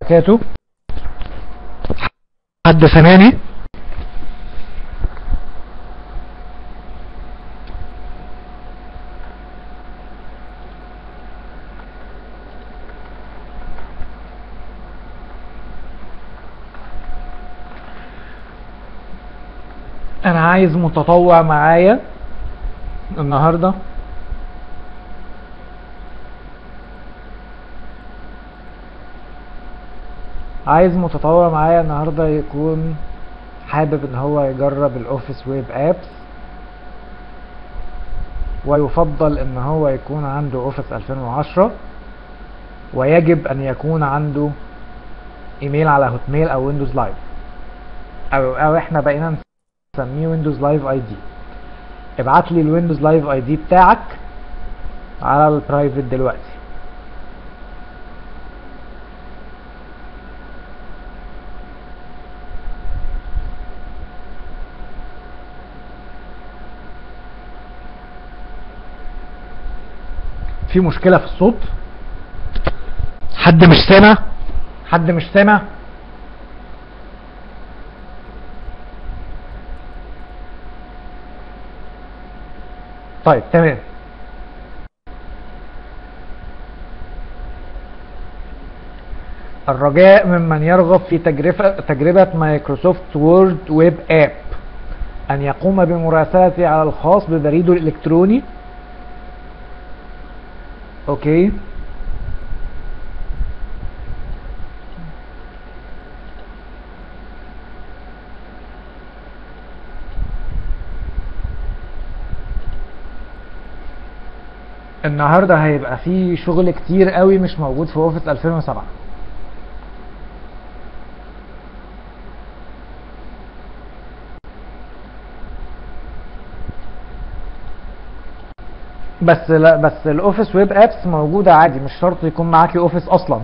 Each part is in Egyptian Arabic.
وبركاته حد سامعني انا عايز متطوع معايا النهارده عايز متطوع معايا النهارده يكون حابب ان هو يجرب الاوفيس ويب ابس ويفضل ان هو يكون عنده اوفيس 2010 ويجب ان يكون عنده ايميل على هوت ميل او ويندوز لايف او او احنا بقينا نسميه ويندوز لايف اي دي ابعت لي الويندوز لايف اي دي بتاعك على البرايفت دلوقتي في مشكلة في الصوت حد مش سامع حد مش سامع طيب تمام الرجاء ممن يرغب في تجربة, تجربة مايكروسوفت وورد ويب اب أن يقوم بمراسلتي على الخاص ببريده الإلكتروني اوكي النهارده هيبقى في شغل كتير قوي مش موجود في اوفيس 2007 بس لا بس الاوفيس ويب ابس موجوده عادي مش شرط يكون معاكي اوفيس اصلا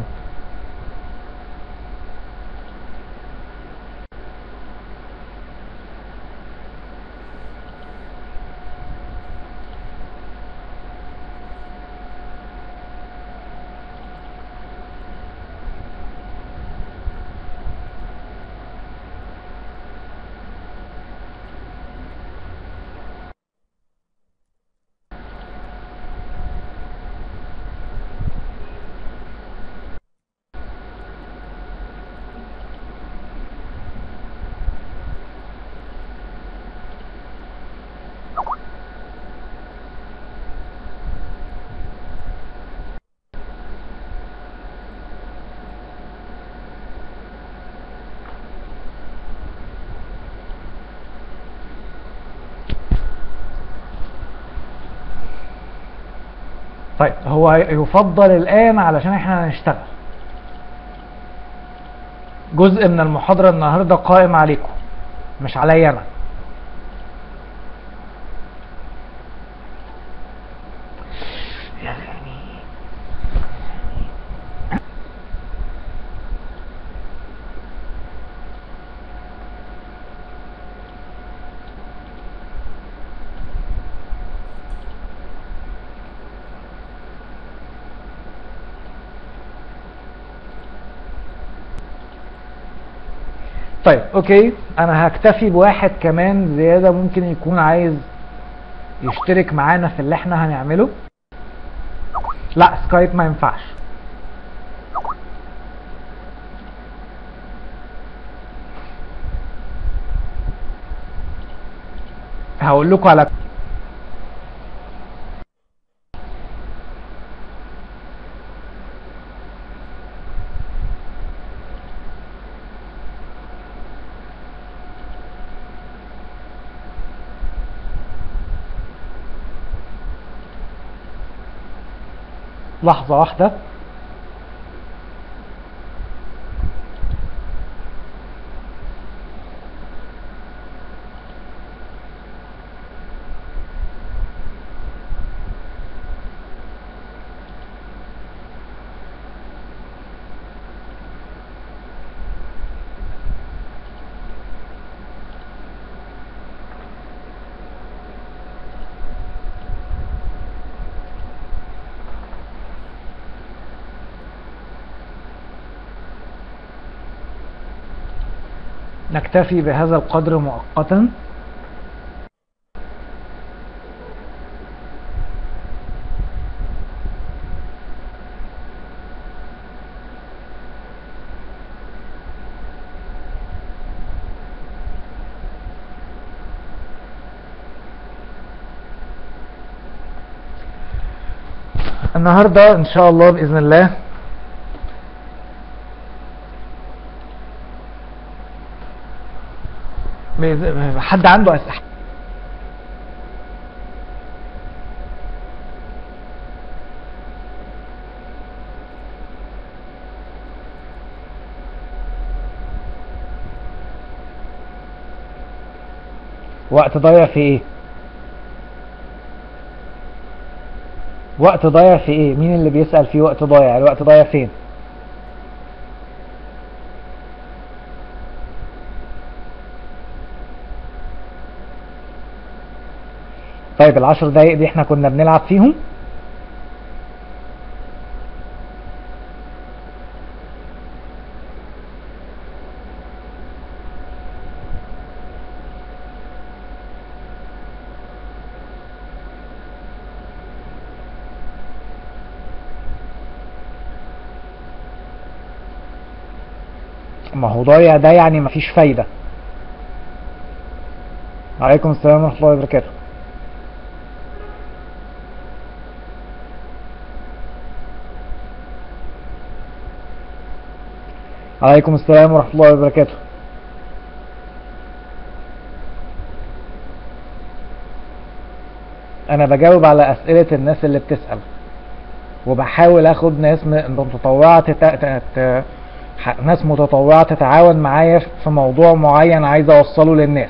طيب هو يفضل الان علشان احنا هنشتغل جزء من المحاضرة النهاردة قائم عليكم مش عليا انا طيب اوكي انا هكتفي بواحد كمان زيادة ممكن يكون عايز يشترك معانا في اللي احنا هنعمله لا سكايب ما ينفعش هقول لكم على لحظة واحدة نكتفي بهذا القدر مؤقتا النهاردة ان شاء الله بإذن الله بإذن- حد عنده أسئلة وقت ضايع في ايه وقت ضايع في ايه مين اللي بيسأل فيه وقت ضايع الوقت ضايع فين طيب العشر دقايق دي احنا كنا بنلعب فيهم ما هو ضايع ده يعني مفيش فايدة عليكم السلام ورحمة الله وبركاته عليكم السلام ورحمة الله وبركاته أنا بجاوب على أسئلة الناس اللي بتسأل وبحاول اخد ناس م- متطوعة تت... ت... ت... ح- ناس متطوعة تتعاون معايا في موضوع معين عايز اوصله للناس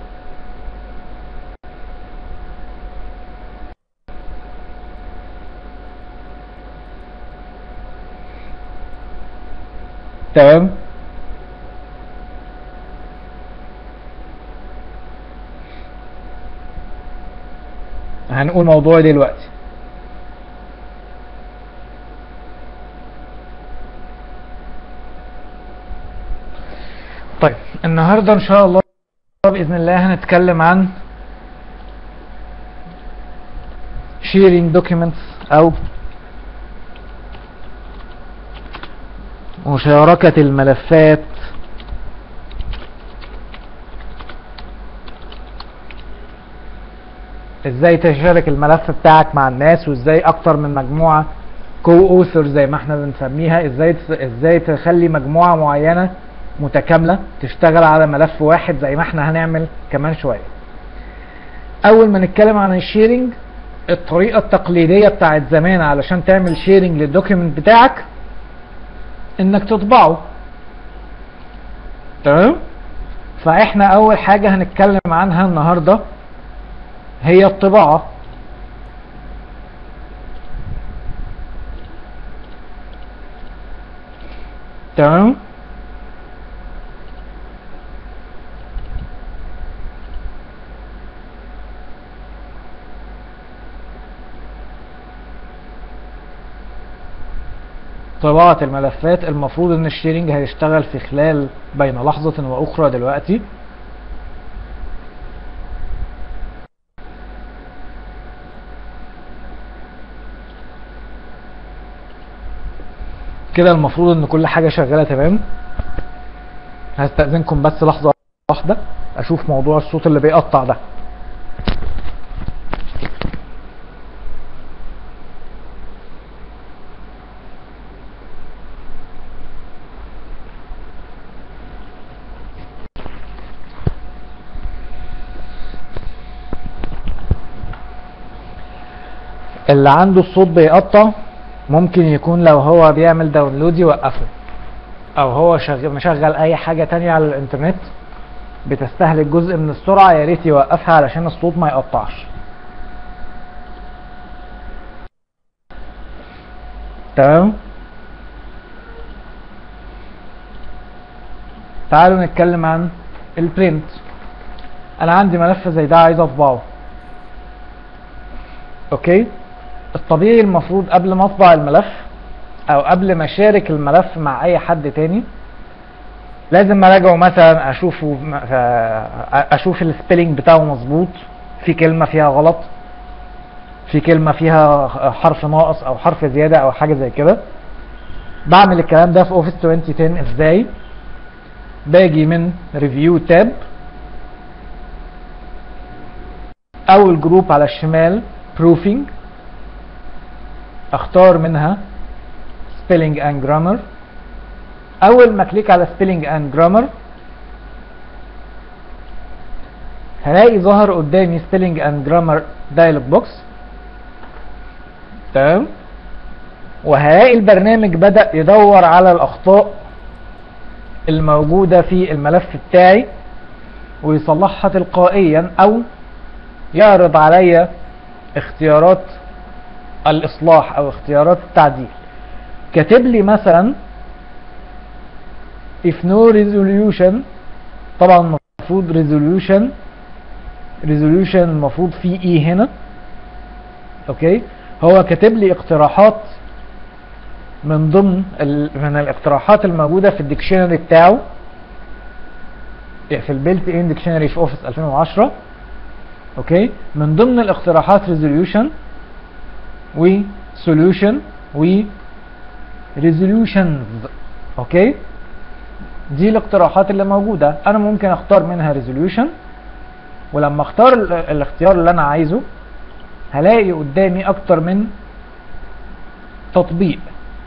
تمام هنقول موضوع دلوقتي طيب النهاردة ان شاء الله بإذن الله هنتكلم عن sharing documents او مشاركة الملفات ازاي تشارك الملف بتاعك مع الناس وازاي اكتر من مجموعة كو اوثر زي ما احنا بنسميها ازاي تس- ازاي تخلي مجموعة معينة متكاملة تشتغل على ملف واحد زي ما احنا هنعمل كمان شوية اول ما نتكلم عن الشيرنج الطريقة التقليدية بتاعت زمان علشان تعمل شيرنج للدوكيمنت بتاعك انك تطبعه تمام فاحنا اول حاجة هنتكلم عنها النهاردة هي الطباعة تمام طباعة الملفات المفروض ان الشيرنج هيشتغل في خلال بين لحظة واخرى دلوقتي كده المفروض ان كل حاجة شغالة تمام هستأذنكم بس لحظة واحدة اشوف موضوع الصوت اللي بيقطع ده اللي عنده الصوت بيقطع ممكن يكون لو هو بيعمل داونلود يوقفه او هو شغل مشغل اي حاجة تانية على الانترنت بتستهلك جزء من السرعة يا ريت يوقفها علشان الصوت ما يقطعش تمام تعالوا نتكلم عن البرنت انا عندي ملف زي ده عايز اطبعه اوكي الطبيعي المفروض قبل ما اطبع الملف او قبل ما اشارك الملف مع اي حد تاني لازم اراجعه مثلا اشوفه م- ف- اشوف السبيلنج بتاعه مظبوط في كلمه فيها غلط في كلمه فيها حرف ناقص او حرف زياده او حاجه زي كده بعمل الكلام ده في اوفيس 2010 ازاي باجي من ريفيو تاب اول جروب على الشمال بروفينج اختار منها spelling and grammar اول ما كليك على spelling and grammar هلاقي ظهر قدامي spelling and grammar dialog box تمام وهلاقي البرنامج بدأ يدور على الأخطاء الموجودة في الملف بتاعي ويصلحها تلقائيا أو يعرض عليا اختيارات الإصلاح أو اختيارات التعديل كاتب لي مثلا if no resolution طبعا المفروض resolution resolution المفروض فيه ايه هنا اوكي هو كاتب لي اقتراحات من ضمن ال... من الاقتراحات الموجوده في الديكشنري بتاعه في البيلت ان ديكشنري في اوفيس 2010 اوكي من ضمن الاقتراحات resolution و solution و resolutions اوكي دي الاقتراحات اللي موجوده انا ممكن اختار منها resolution ولما اختار ال- الاختيار اللي انا عايزه هلاقي قدامي اكتر من تطبيق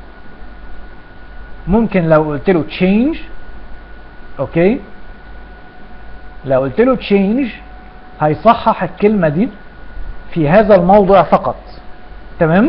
ممكن لو قلت له change اوكي لو قلت له change هيصحح الكلمة دي في هذا الموضع فقط تمام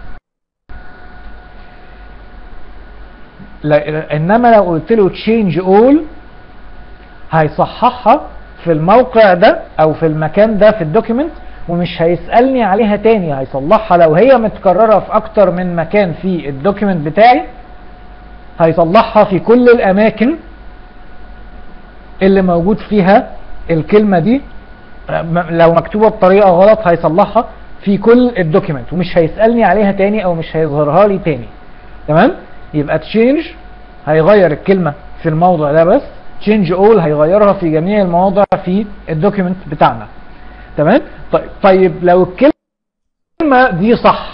لا انما لو قلت له change all هيصححها في الموقع ده او في المكان ده في الدوكيمنت ومش هيسألني عليها تاني هيصلحها لو هي متكررة في اكتر من مكان في الدوكيمنت بتاعي هيصلحها في كل الاماكن اللي موجود فيها الكلمة دي م- لو مكتوبة بطريقة غلط هيصلحها في كل الدوكيمنت ومش هيسألني عليها تاني او مش هيظهرها لي تاني تمام يبقى تشينج هيغير الكلمة في الموضع ده بس تشينج اول هيغيرها في جميع المواضع في الدوكيمنت بتاعنا تمام طيب طيب لو الكلمة دي صح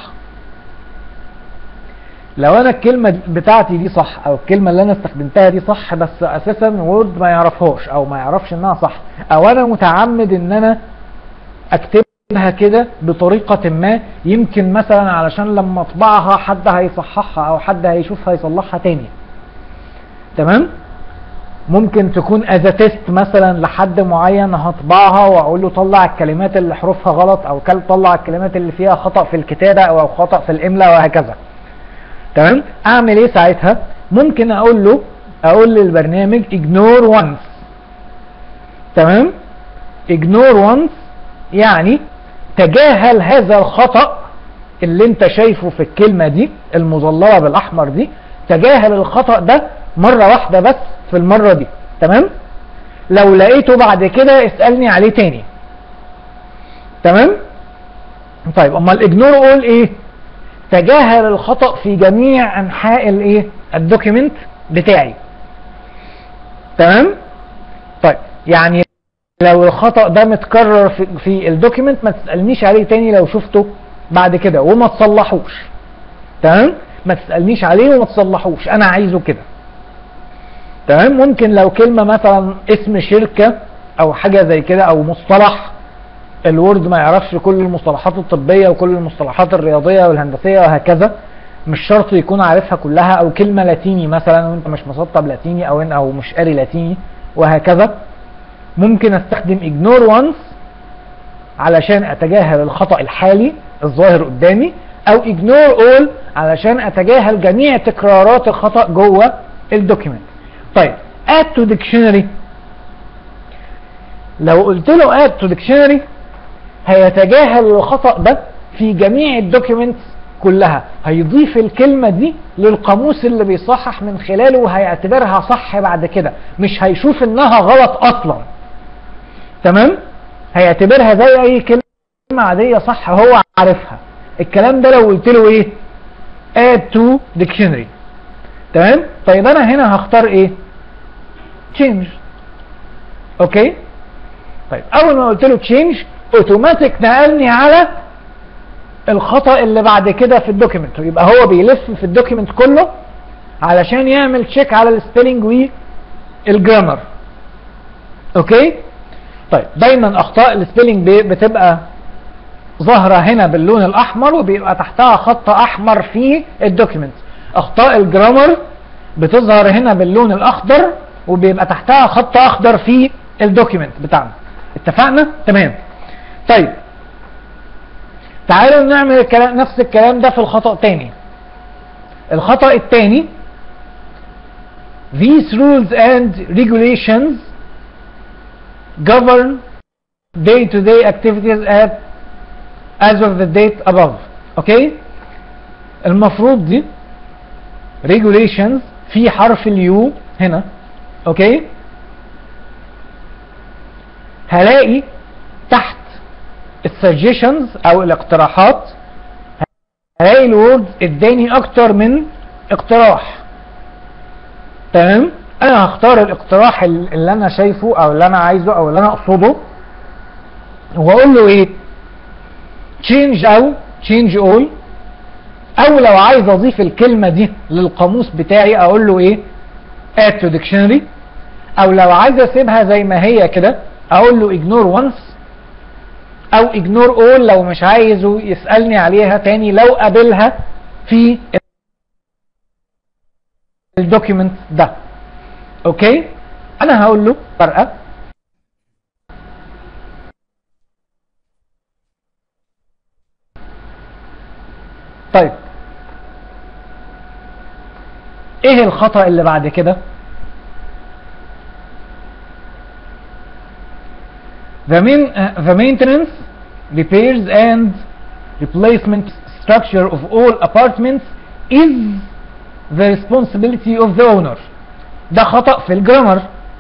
لو انا الكلمة دي- بتاعتي دي صح او الكلمة اللي انا استخدمتها دي صح بس اساسا وورد ما يعرفهاش او ما يعرفش انها صح او انا متعمد ان انا اكتبها كده بطريقة ما يمكن مثلا علشان لما اطبعها حد هيصححها او حد هيشوفها يصلحها تاني تمام ممكن تكون از تيست مثلا لحد معين هطبعها واقول له طلع الكلمات اللي حروفها غلط او كل طلع الكلمات اللي فيها خطأ في الكتابة او خطأ في الاملاء وهكذا تمام اعمل ايه ساعتها ممكن اقول له اقول للبرنامج ignore once تمام ignore once يعني تجاهل هذا الخطأ اللي انت شايفه في الكلمة دي المظللة بالاحمر دي تجاهل الخطأ ده مرة واحدة بس في المرة دي تمام لو لقيته بعد كده اسألني عليه تاني تمام طيب اما الاجنور اول ايه تجاهل الخطأ في جميع انحاء الايه الدوكيمنت بتاعي تمام طيب يعني لو الخطأ ده متكرر في, في الدوكيمنت ما تسألنيش عليه تاني لو شفته بعد كده وما تصلحوش تمام ما تسألنيش عليه وما تصلحوش انا عايزه كده تمام ممكن لو كلمة مثلا اسم شركة او حاجة زي كده او مصطلح الوورد ما يعرفش كل المصطلحات الطبية وكل المصطلحات الرياضية والهندسية وهكذا مش شرط يكون عارفها كلها او كلمة لاتيني مثلا وانت مش مسطب لاتيني او او مش قاري لاتيني وهكذا ممكن استخدم ignore once علشان اتجاهل الخطأ الحالي الظاهر قدامي او ignore all علشان اتجاهل جميع تكرارات الخطأ جوه الدوكيمنت طيب add to dictionary لو قلت له add to dictionary هيتجاهل الخطأ ده في جميع الدوكيمنتس كلها هيضيف الكلمة دي للقاموس اللي بيصحح من خلاله وهيعتبرها صح بعد كده مش هيشوف انها غلط اصلا تمام هيعتبرها زي اي كلمة عادية صح هو عارفها الكلام ده لو قلت له ايه add to dictionary تمام طيب انا هنا هختار ايه change اوكي طيب اول ما قلت له change اوتوماتيك نقلني على الخطا اللي بعد كده في الدوكيمنت يبقى هو بيلف في الدوكيمنت كله علشان يعمل تشيك على السبيلنج والجرامر اوكي طيب دايما اخطاء السبيلنج بتبقى ظاهره هنا باللون الاحمر وبيبقى تحتها خط احمر في الدوكيمنت اخطاء الجرامر بتظهر هنا باللون الاخضر وبيبقى تحتها خط اخضر في الدوكيمنت بتاعنا اتفقنا تمام طيب تعالوا نعمل الكلام نفس الكلام ده في الخطأ تاني الخطأ التاني These rules and regulations govern day-to-day -day activities at as of the date above اوكي المفروض دي regulations في حرف اليو هنا اوكي هلاقي تحت السجيشنز او الاقتراحات هلاقي الوورد اداني اكتر من اقتراح تمام انا هختار الاقتراح اللي انا شايفه او اللي انا عايزه او اللي انا اقصده واقول له ايه change او change all او لو عايز اضيف الكلمة دي للقاموس بتاعي اقول له ايه add to dictionary او لو عايز اسيبها زي ما هي كده اقول له ignore once او ignore all لو مش عايزه يسألني عليها تاني لو قابلها في الدوكيمنت ده اوكي انا هقول له فرقه طيب ايه الخطأ اللي بعد كده the, main, uh, the maintenance repairs and replacement structure of all apartments is the responsibility of the owner ده خطأ في الجرامر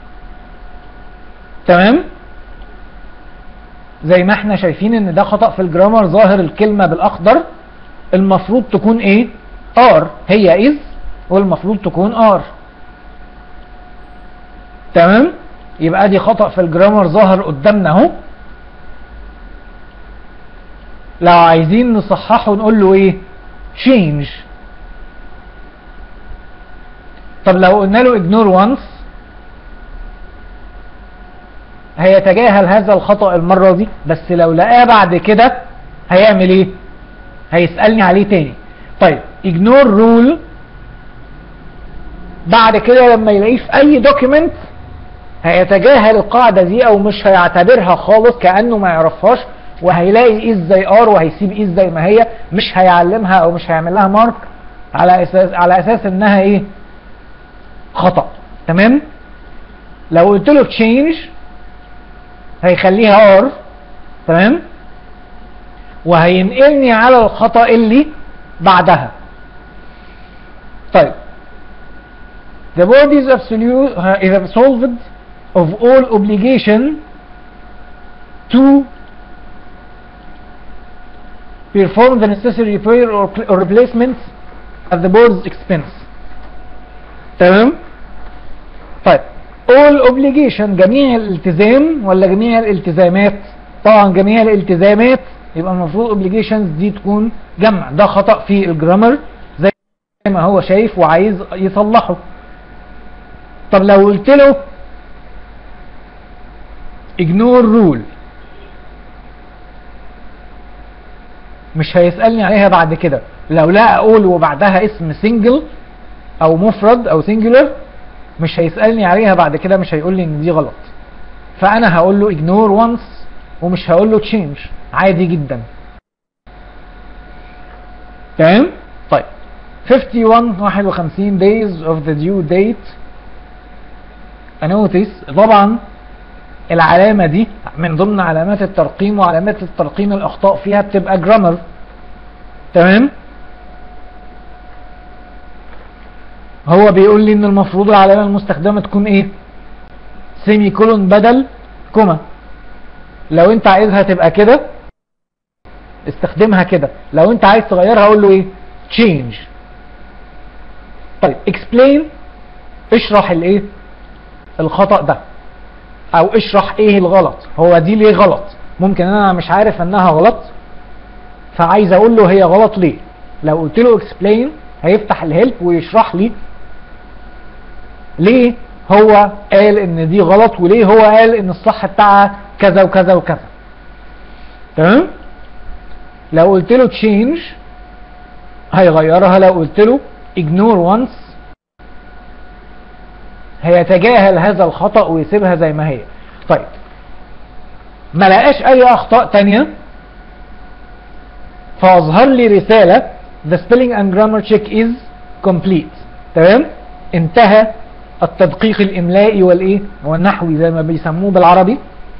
تمام زي ما احنا شايفين ان ده خطأ في الجرامر ظاهر الكلمة بالاخضر المفروض تكون ايه ار هي is والمفروض تكون ار تمام يبقى دي خطأ في الجرامر ظاهر قدامنا اهو لو عايزين نصححه نقول له ايه change طب لو قلنا له ignore once هيتجاهل هذا الخطأ المرة دي بس لو لقاه بعد كده هيعمل ايه هيسألني عليه تاني طيب ignore rule بعد كده لما يلاقيه في اي دوكيمنت هيتجاهل القاعدة دي او مش هيعتبرها خالص كأنه ما يعرفهاش وهيلاقي ايه زي ار وهيسيب ايه زي ما هي مش هيعلمها او مش هيعمل لها مارك على اساس على اساس انها ايه خطأ تمام لو قلت له change هيخليها ار تمام وهينقلني على الخطأ اللي بعدها طيب the board is absolute uh, is absolved of all obligation to perform the necessary repair or, or replacement at the board's expense تمام طيب all obligation جميع الالتزام ولا جميع الالتزامات طبعا جميع الالتزامات يبقى المفروض obligations دي تكون جمع ده خطأ في الجرامر زي ما هو شايف وعايز يصلحه طب لو قلت له ignore rule مش هيسألني عليها بعد كده لو لا اقول وبعدها اسم سنجل او مفرد او سنجولر مش هيسألني عليها بعد كده مش هيقول لي ان دي غلط فانا هقول له ignore once ومش هقول له change عادي جدا تمام طيب 51 51 days of the due date a notice طبعا العلامة دي من ضمن علامات الترقيم وعلامات الترقيم الأخطاء فيها بتبقى جرامر تمام هو بيقول لي ان المفروض العلامة المستخدمة تكون ايه سيمي كولون بدل كوما لو انت عايزها تبقى كده استخدمها كده لو انت عايز تغيرها قول له ايه change طيب explain اشرح الايه الخطأ ده او اشرح ايه الغلط هو دي ليه غلط ممكن انا مش عارف انها غلط فعايز اقول له هي غلط ليه لو قلت له explain هيفتح الهيلب ويشرح لي ليه هو قال ان دي غلط وليه هو قال ان الصح بتاعها كذا وكذا وكذا تمام لو قلت له change هيغيرها لو قلت له ignore once هيتجاهل هذا الخطأ ويسيبها زي ما هي طيب ما لقاش اي اخطاء تانية فاظهر لي رسالة the spelling and grammar check is complete تمام انتهى التدقيق الاملائي والايه والنحوي زي ما بيسموه بالعربي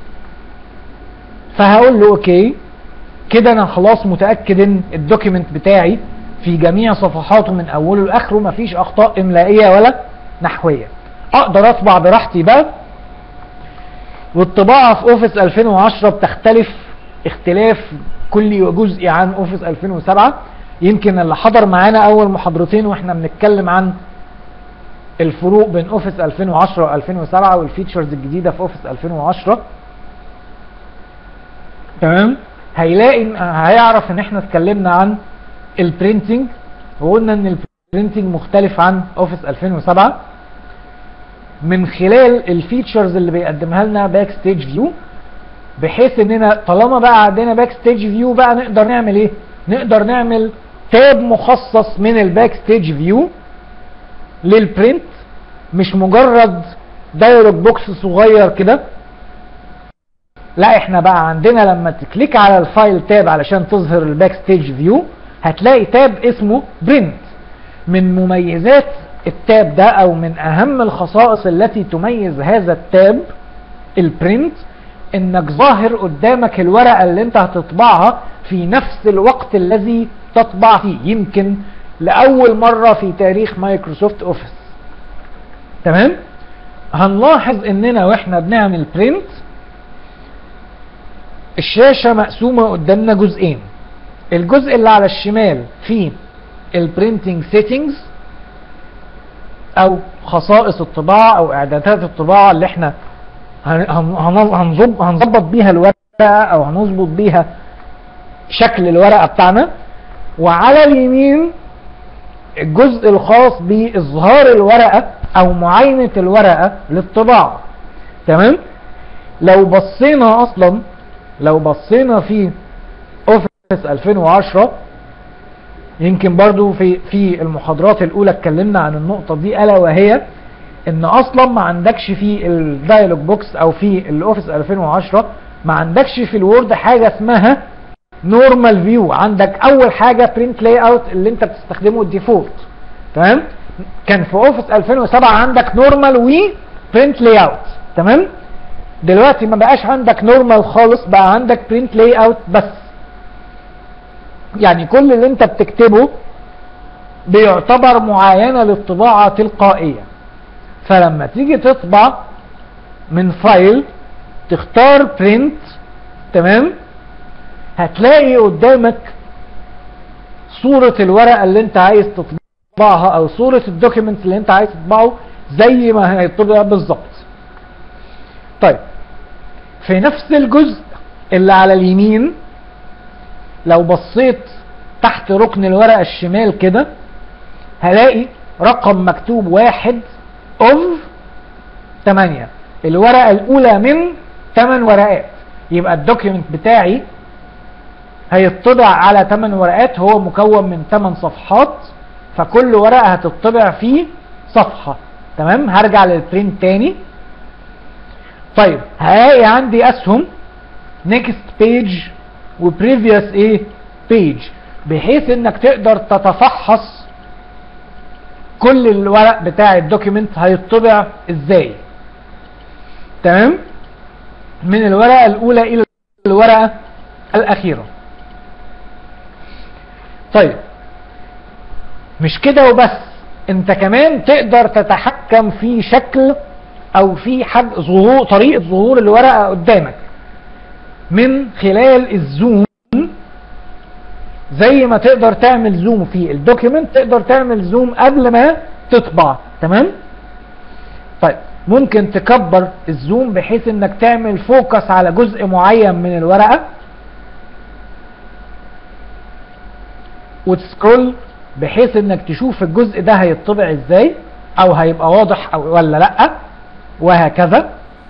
فهقول له اوكي كده انا خلاص متاكد ان الدوكيمنت بتاعي في جميع صفحاته من اوله لاخره مفيش اخطاء املائيه ولا نحويه اقدر اطبع براحتي بقى والطباعه في اوفيس 2010 بتختلف اختلاف كلي وجزئي عن اوفيس 2007 يمكن اللي حضر معانا اول محاضرتين واحنا بنتكلم عن الفروق بين اوفيس 2010 و2007 والفيتشرز الجديده في اوفيس 2010 تمام هيلاقي هيعرف ان احنا اتكلمنا عن البرينتنج وقلنا ان البرينتنج مختلف عن اوفيس 2007 من خلال الفيتشرز اللي بيقدمها لنا باك ستيج فيو بحيث اننا طالما بقى عندنا باك ستيج فيو بقى نقدر نعمل ايه نقدر نعمل تاب مخصص من الباك ستيج فيو للبرنت مش مجرد دايلوج بوكس صغير كده لا احنا بقى عندنا لما تكليك على الفايل تاب علشان تظهر الباك ستيج فيو هتلاقي تاب اسمه برنت من مميزات التاب ده او من اهم الخصائص التي تميز هذا التاب البرنت انك ظاهر قدامك الورقة اللي انت هتطبعها في نفس الوقت الذي تطبع فيه يمكن لأول مرة في تاريخ مايكروسوفت اوفيس تمام هنلاحظ اننا واحنا بنعمل برنت الشاشة مقسومة قدامنا جزئين الجزء اللي على الشمال فيه البرينتنج سيتنجز او خصائص الطباعة او اعدادات الطباعة اللي احنا هنظبط بيها الورقة او هنظبط بيها شكل الورقة بتاعنا وعلى اليمين الجزء الخاص باظهار الورقة او معاينة الورقة للطباعة تمام لو بصينا اصلا لو بصينا في اوفيس 2010 يمكن برضو في في المحاضرات الاولى اتكلمنا عن النقطة دي الا وهي ان اصلا ما عندكش في الدايلوج بوكس او في الاوفيس 2010 ما عندكش في الوورد حاجة اسمها نورمال فيو عندك اول حاجة برنت لاي اوت اللي انت بتستخدمه الديفولت تمام كان في اوفيس 2007 عندك نورمال و برنت لاي اوت تمام دلوقتي ما بقاش عندك نورمال خالص بقى عندك برنت لاي اوت بس يعني كل اللي انت بتكتبه بيعتبر معاينة للطباعة تلقائية فلما تيجي تطبع من فايل تختار برنت تمام هتلاقي قدامك صورة الورقة اللي انت عايز تطبعها او صورة الدوكيمنت اللي انت عايز تطبعه زي ما هيطبع بالظبط طيب في نفس الجزء اللي على اليمين لو بصيت تحت ركن الورقة الشمال كده هلاقي رقم مكتوب واحد اوف 8 الورقة الاولى من 8 ورقات يبقى الدوكيمنت بتاعي هيطبع على 8 ورقات هو مكون من 8 صفحات فكل ورقة هتطبع فيه صفحة تمام هرجع للبرنت تاني طيب هلاقي عندي اسهم نيكست بيج وبريفيوس ايه بيج بحيث انك تقدر تتفحص كل الورق بتاع الدوكيمنت هيطبع ازاي تمام من الورقة الاولى الى الورقة الاخيرة طيب مش كده وبس انت كمان تقدر تتحكم في شكل او في حد ظهور طريقة ظهور الورقة قدامك من خلال الزوم زي ما تقدر تعمل زوم في الدوكيمنت تقدر تعمل زوم قبل ما تطبع تمام طيب ممكن تكبر الزوم بحيث انك تعمل فوكس على جزء معين من الورقة وتسكرول بحيث انك تشوف الجزء ده هيطبع ازاي او هيبقى واضح او ولا لا وهكذا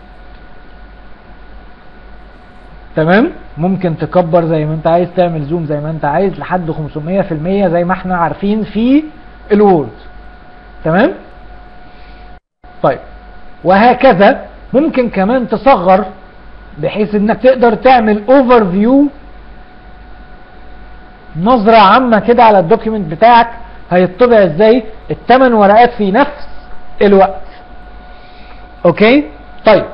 تمام ممكن تكبر زي ما انت عايز تعمل زوم زي ما انت عايز لحد 500% زي ما احنا عارفين في الوورد تمام طيب وهكذا ممكن كمان تصغر بحيث انك تقدر تعمل اوفر فيو نظرة عامة كده على الدوكيمنت بتاعك هيطبع ازاي الثمان ورقات في نفس الوقت اوكي طيب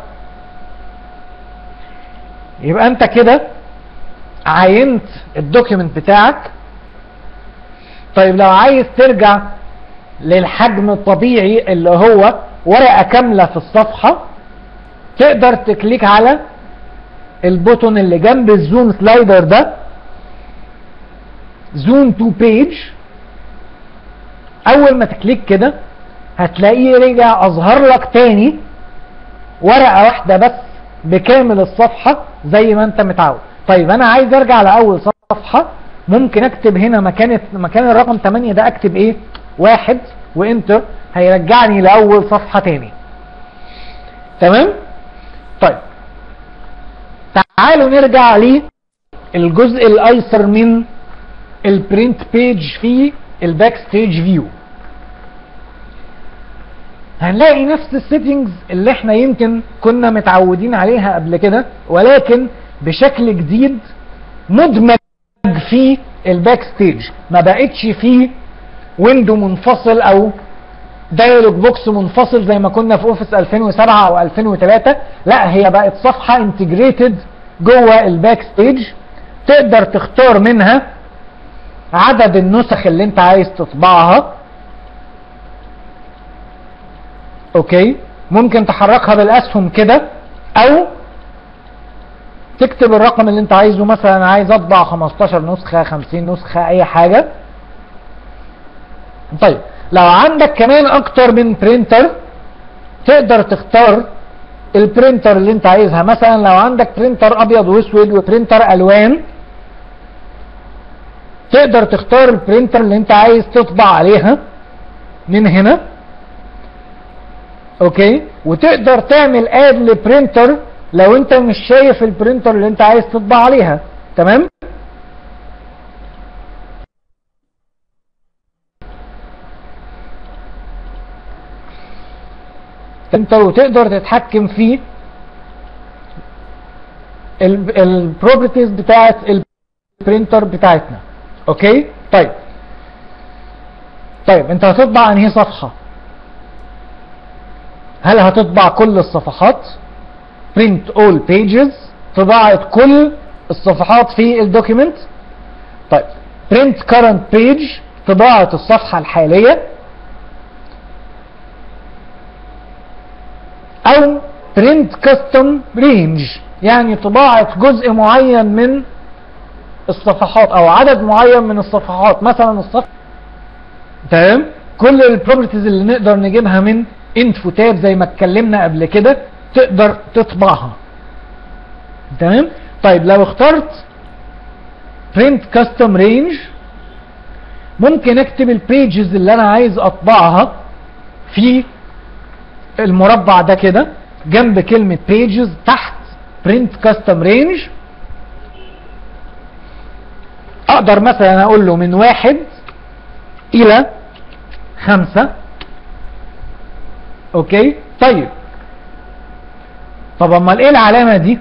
يبقى انت كده عينت الدوكيمنت بتاعك طيب لو عايز ترجع للحجم الطبيعي اللي هو ورقة كاملة في الصفحة تقدر تكليك على البوتون اللي جنب الزوم سلايدر ده زوم تو بيج اول ما تكليك كده هتلاقيه رجع اظهر لك تاني ورقة واحدة بس بكامل الصفحة زي ما انت متعود طيب انا عايز ارجع لاول صفحة ممكن اكتب هنا مكان مكان الرقم 8 ده اكتب ايه واحد وانتر هيرجعني لاول صفحة تاني تمام طيب تعالوا نرجع للجزء الايسر من البرنت بيج في الباك ستيج فيو هنلاقي نفس السيتنجز اللي احنا يمكن كنا متعودين عليها قبل كده ولكن بشكل جديد مدمج في الباك ستيج ما بقتش فيه ويندو منفصل او دايلوج بوكس منفصل زي ما كنا في اوفيس 2007 او 2003 لا هي بقت صفحة انتجريتد جوه الباك ستيج تقدر تختار منها عدد النسخ اللي انت عايز تطبعها اوكي ممكن تحركها بالاسهم كده او تكتب الرقم اللي انت عايزه مثلا عايز اطبع 15 نسخة 50 نسخة اي حاجة طيب لو عندك كمان اكتر من برينتر تقدر تختار البرينتر اللي انت عايزها مثلا لو عندك برينتر ابيض واسود وبرينتر الوان تقدر تختار البرينتر اللي انت عايز تطبع عليها من هنا اوكي وتقدر تعمل اد لبرينتر لو انت مش شايف البرينتر اللي انت عايز تطبع عليها تمام انت وتقدر تتحكم في البروبرتيز بتاعت البرينتر بتاعتنا اوكي طيب طيب انت هتطبع انهي صفحة هل هتطبع كل الصفحات print all pages طباعة كل الصفحات في الدوكيمنت طيب print current page طباعة الصفحة الحالية او print custom range يعني طباعة جزء معين من الصفحات او عدد معين من الصفحات مثلا الصفحة تمام كل البروبرتيز اللي نقدر نجيبها من انفو تاب زي ما اتكلمنا قبل كده تقدر تطبعها تمام طيب لو اخترت print custom range ممكن اكتب البيجز اللي انا عايز اطبعها في المربع ده كده جنب كلمة pages تحت print custom range اقدر مثلا اقول له من واحد الى خمسة اوكي طيب طب امال ايه العلامة دي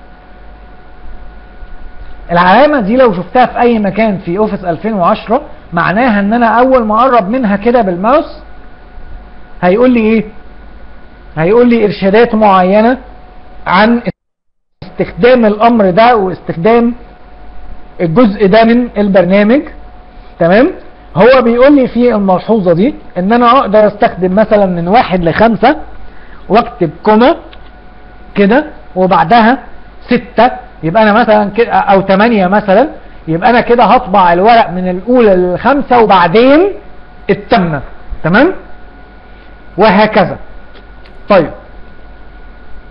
العلامة دي لو شفتها في اي مكان في اوفيس 2010 معناها ان انا اول ما اقرب منها كده بالماوس هيقول لي ايه هيقول لي ارشادات معينة عن استخدام الامر ده واستخدام الجزء ده من البرنامج تمام هو بيقول لي في الملحوظة دي ان انا اقدر استخدم مثلا من واحد لخمسة واكتب كوما كده وبعدها ستة يبقى انا مثلا كده او تمانية مثلا يبقى انا كده هطبع الورق من الاولى للخمسة وبعدين التامنة تمام وهكذا طيب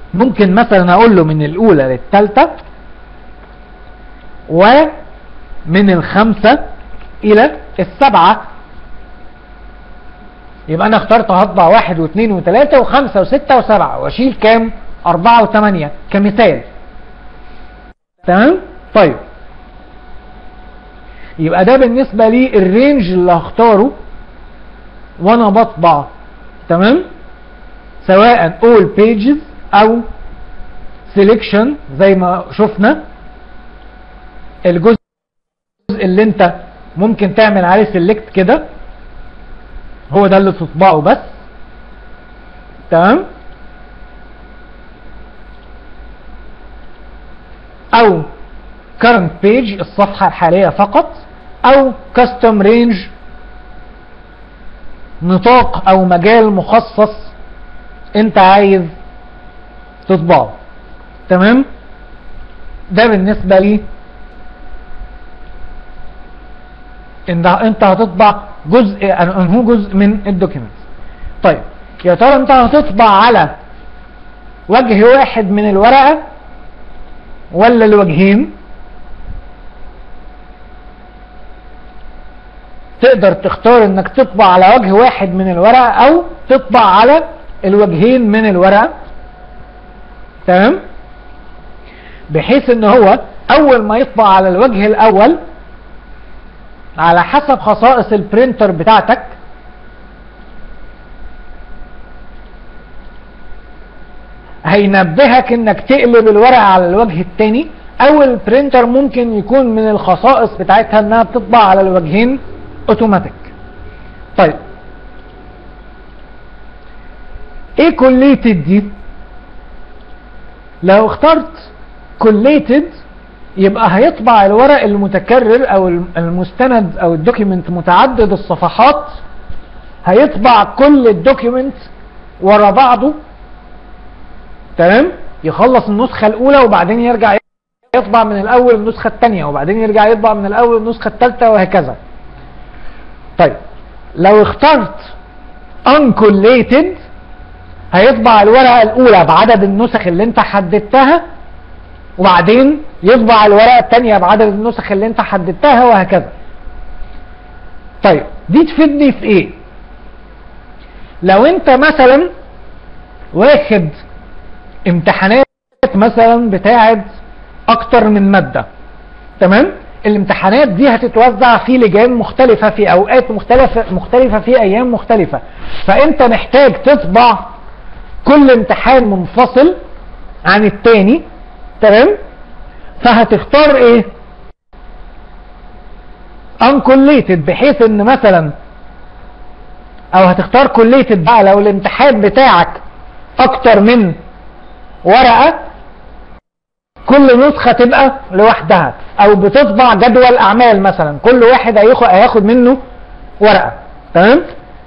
ممكن مثلا اقول له من الاولى للثالثه ومن الخمسه الى السبعه يبقى انا اخترت هطبع واحد واثنين وثلاثة وخمسة وستة وسبعة واشيل كام اربعة وثمانية كمثال تمام طيب يبقى ده بالنسبة لي الرينج اللي هختاره وانا بطبع تمام سواء all pages او selection زي ما شفنا الجزء اللي انت ممكن تعمل عليه select كده هو ده اللي تطبعه بس تمام او current page الصفحة الحالية فقط او custom range نطاق او مجال مخصص انت عايز تطبعه تمام ده بالنسبة لي ان انت هتطبع جزء انه جزء من الدوكيمنت طيب يا ترى انت هتطبع على وجه واحد من الورقة ولا الوجهين تقدر تختار انك تطبع على وجه واحد من الورقة او تطبع على الوجهين من الورقة تمام بحيث ان هو اول ما يطبع على الوجه الاول على حسب خصائص البرينتر بتاعتك هينبهك انك تقلب الورقة على الوجه التاني او البرينتر ممكن يكون من الخصائص بتاعتها انها بتطبع على الوجهين اوتوماتيك طيب ايه كوليتد دي لو اخترت كوليتد يبقى هيطبع الورق المتكرر او المستند او الدوكيمنت متعدد الصفحات هيطبع كل الدوكيمنت ورا بعضه تمام يخلص النسخة الاولى وبعدين يرجع يطبع من الاول النسخة الثانية وبعدين يرجع يطبع من الاول النسخة الثالثة وهكذا طيب لو اخترت uncollated هيطبع الورقة الاولى بعدد النسخ اللي انت حددتها وبعدين يطبع الورقة الثانية بعدد النسخ اللي انت حددتها وهكذا طيب دي تفيدني في ايه لو انت مثلا واخد امتحانات مثلا بتاعت اكتر من مادة تمام الامتحانات دي هتتوزع في لجان مختلفة في اوقات مختلفة مختلفة في ايام مختلفة فانت محتاج تطبع كل امتحان منفصل عن التاني تمام فهتختار ايه uncollated بحيث ان مثلا او هتختار collated بقى لو الامتحان بتاعك اكتر من ورقة كل نسخة تبقى لوحدها او بتطبع جدول اعمال مثلا كل واحد هياخد, هياخد منه ورقة تمام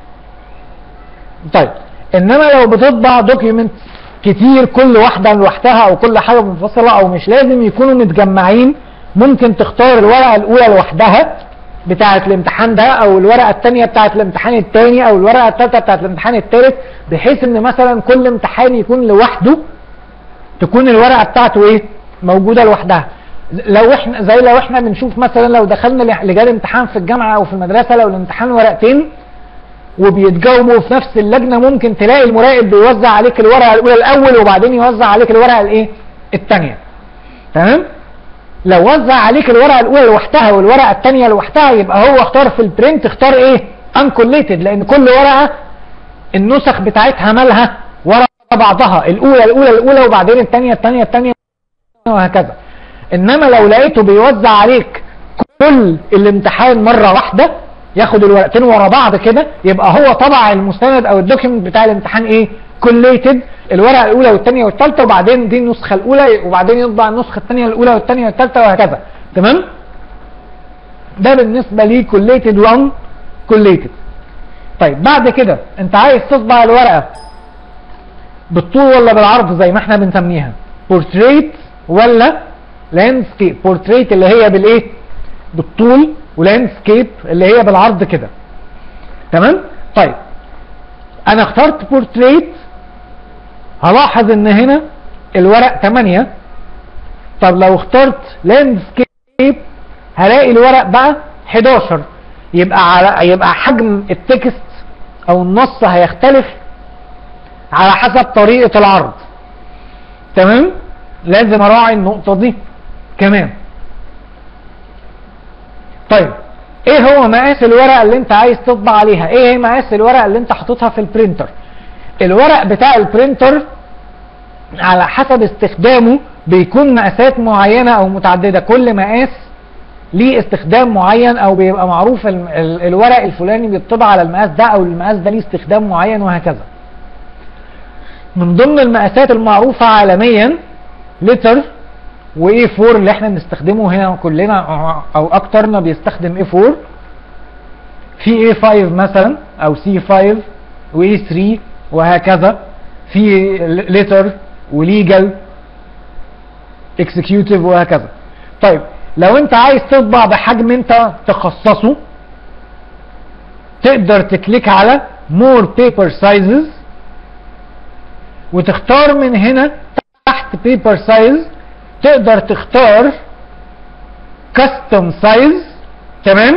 طيب انما لو بتطبع دوكيمنت كتير كل واحدة لوحدها او كل حاجة منفصلة او مش لازم يكونوا متجمعين ممكن تختار الورقة الاولى لوحدها بتاعة الامتحان ده او الورقة الثانية بتاعة الامتحان الثاني او الورقة الثالثة بتاعة الامتحان الثالث بحيث ان مثلا كل امتحان يكون لوحده تكون الورقة بتاعته ايه موجودة لوحدها لو احنا زي لو احنا بنشوف مثلا لو دخلنا لجان امتحان في الجامعة او في المدرسة لو الامتحان ورقتين وبيتجاوبوا في نفس اللجنة ممكن تلاقي المراقب بيوزع عليك الورقة الاولى الاول وبعدين يوزع عليك الورقة الايه الثانية تمام لو وزع عليك الورقة الاولى لوحدها والورقة الثانية لوحدها يبقى هو اختار في البرنت اختار ايه uncollated لان كل ورقة النسخ بتاعتها مالها ورا بعضها الاولى الاولى الاولى وبعدين الثانية الثانية الثانية وهكذا انما لو لقيته بيوزع عليك كل الامتحان مرة واحدة ياخد الورقتين ورا بعض كده يبقى هو طبع المستند او الدوكيمنت بتاع الامتحان ايه كوليتد الورقه الاولى والثانيه والثالثه وبعدين دي النسخه الاولى وبعدين يطبع النسخه الثانيه الاولى والثانيه والثالثه وهكذا تمام ده بالنسبه لي كوليتد 1 كوليتد طيب بعد كده انت عايز تطبع الورقه بالطول ولا بالعرض زي ما احنا بنسميها بورتريت ولا لاندسكيب بورتريت اللي هي بالايه بالطول ولاندسكيب اللي هي بالعرض كده تمام طيب انا اخترت بورتريت هلاحظ ان هنا الورق 8 طب لو اخترت لاندسكيب هلاقي الورق بقى 11 يبقى على يبقى حجم التكست او النص هيختلف على حسب طريقة العرض تمام لازم اراعي النقطة دي كمان طيب ايه هو مقاس الورقة اللي انت عايز تطبع عليها ايه هي مقاس الورقة اللي انت حاططها في البرينتر الورق بتاع البرينتر على حسب استخدامه بيكون مقاسات معينة او متعددة كل مقاس ليه استخدام معين او بيبقى معروف ال ال الورق الفلاني بيطبع على المقاس ده او المقاس ده ليه استخدام معين وهكذا من ضمن المقاسات المعروفة عالميا لتر واي 4 اللي احنا بنستخدمه هنا كلنا او اكترنا بيستخدم اي 4 في اي 5 مثلا او سي 5 واي 3 وهكذا في لتر وليجل اكسكيوتيف وهكذا طيب لو انت عايز تطبع بحجم انت تخصصه تقدر تكليك على more paper sizes وتختار من هنا تحت paper size تقدر تختار custom size تمام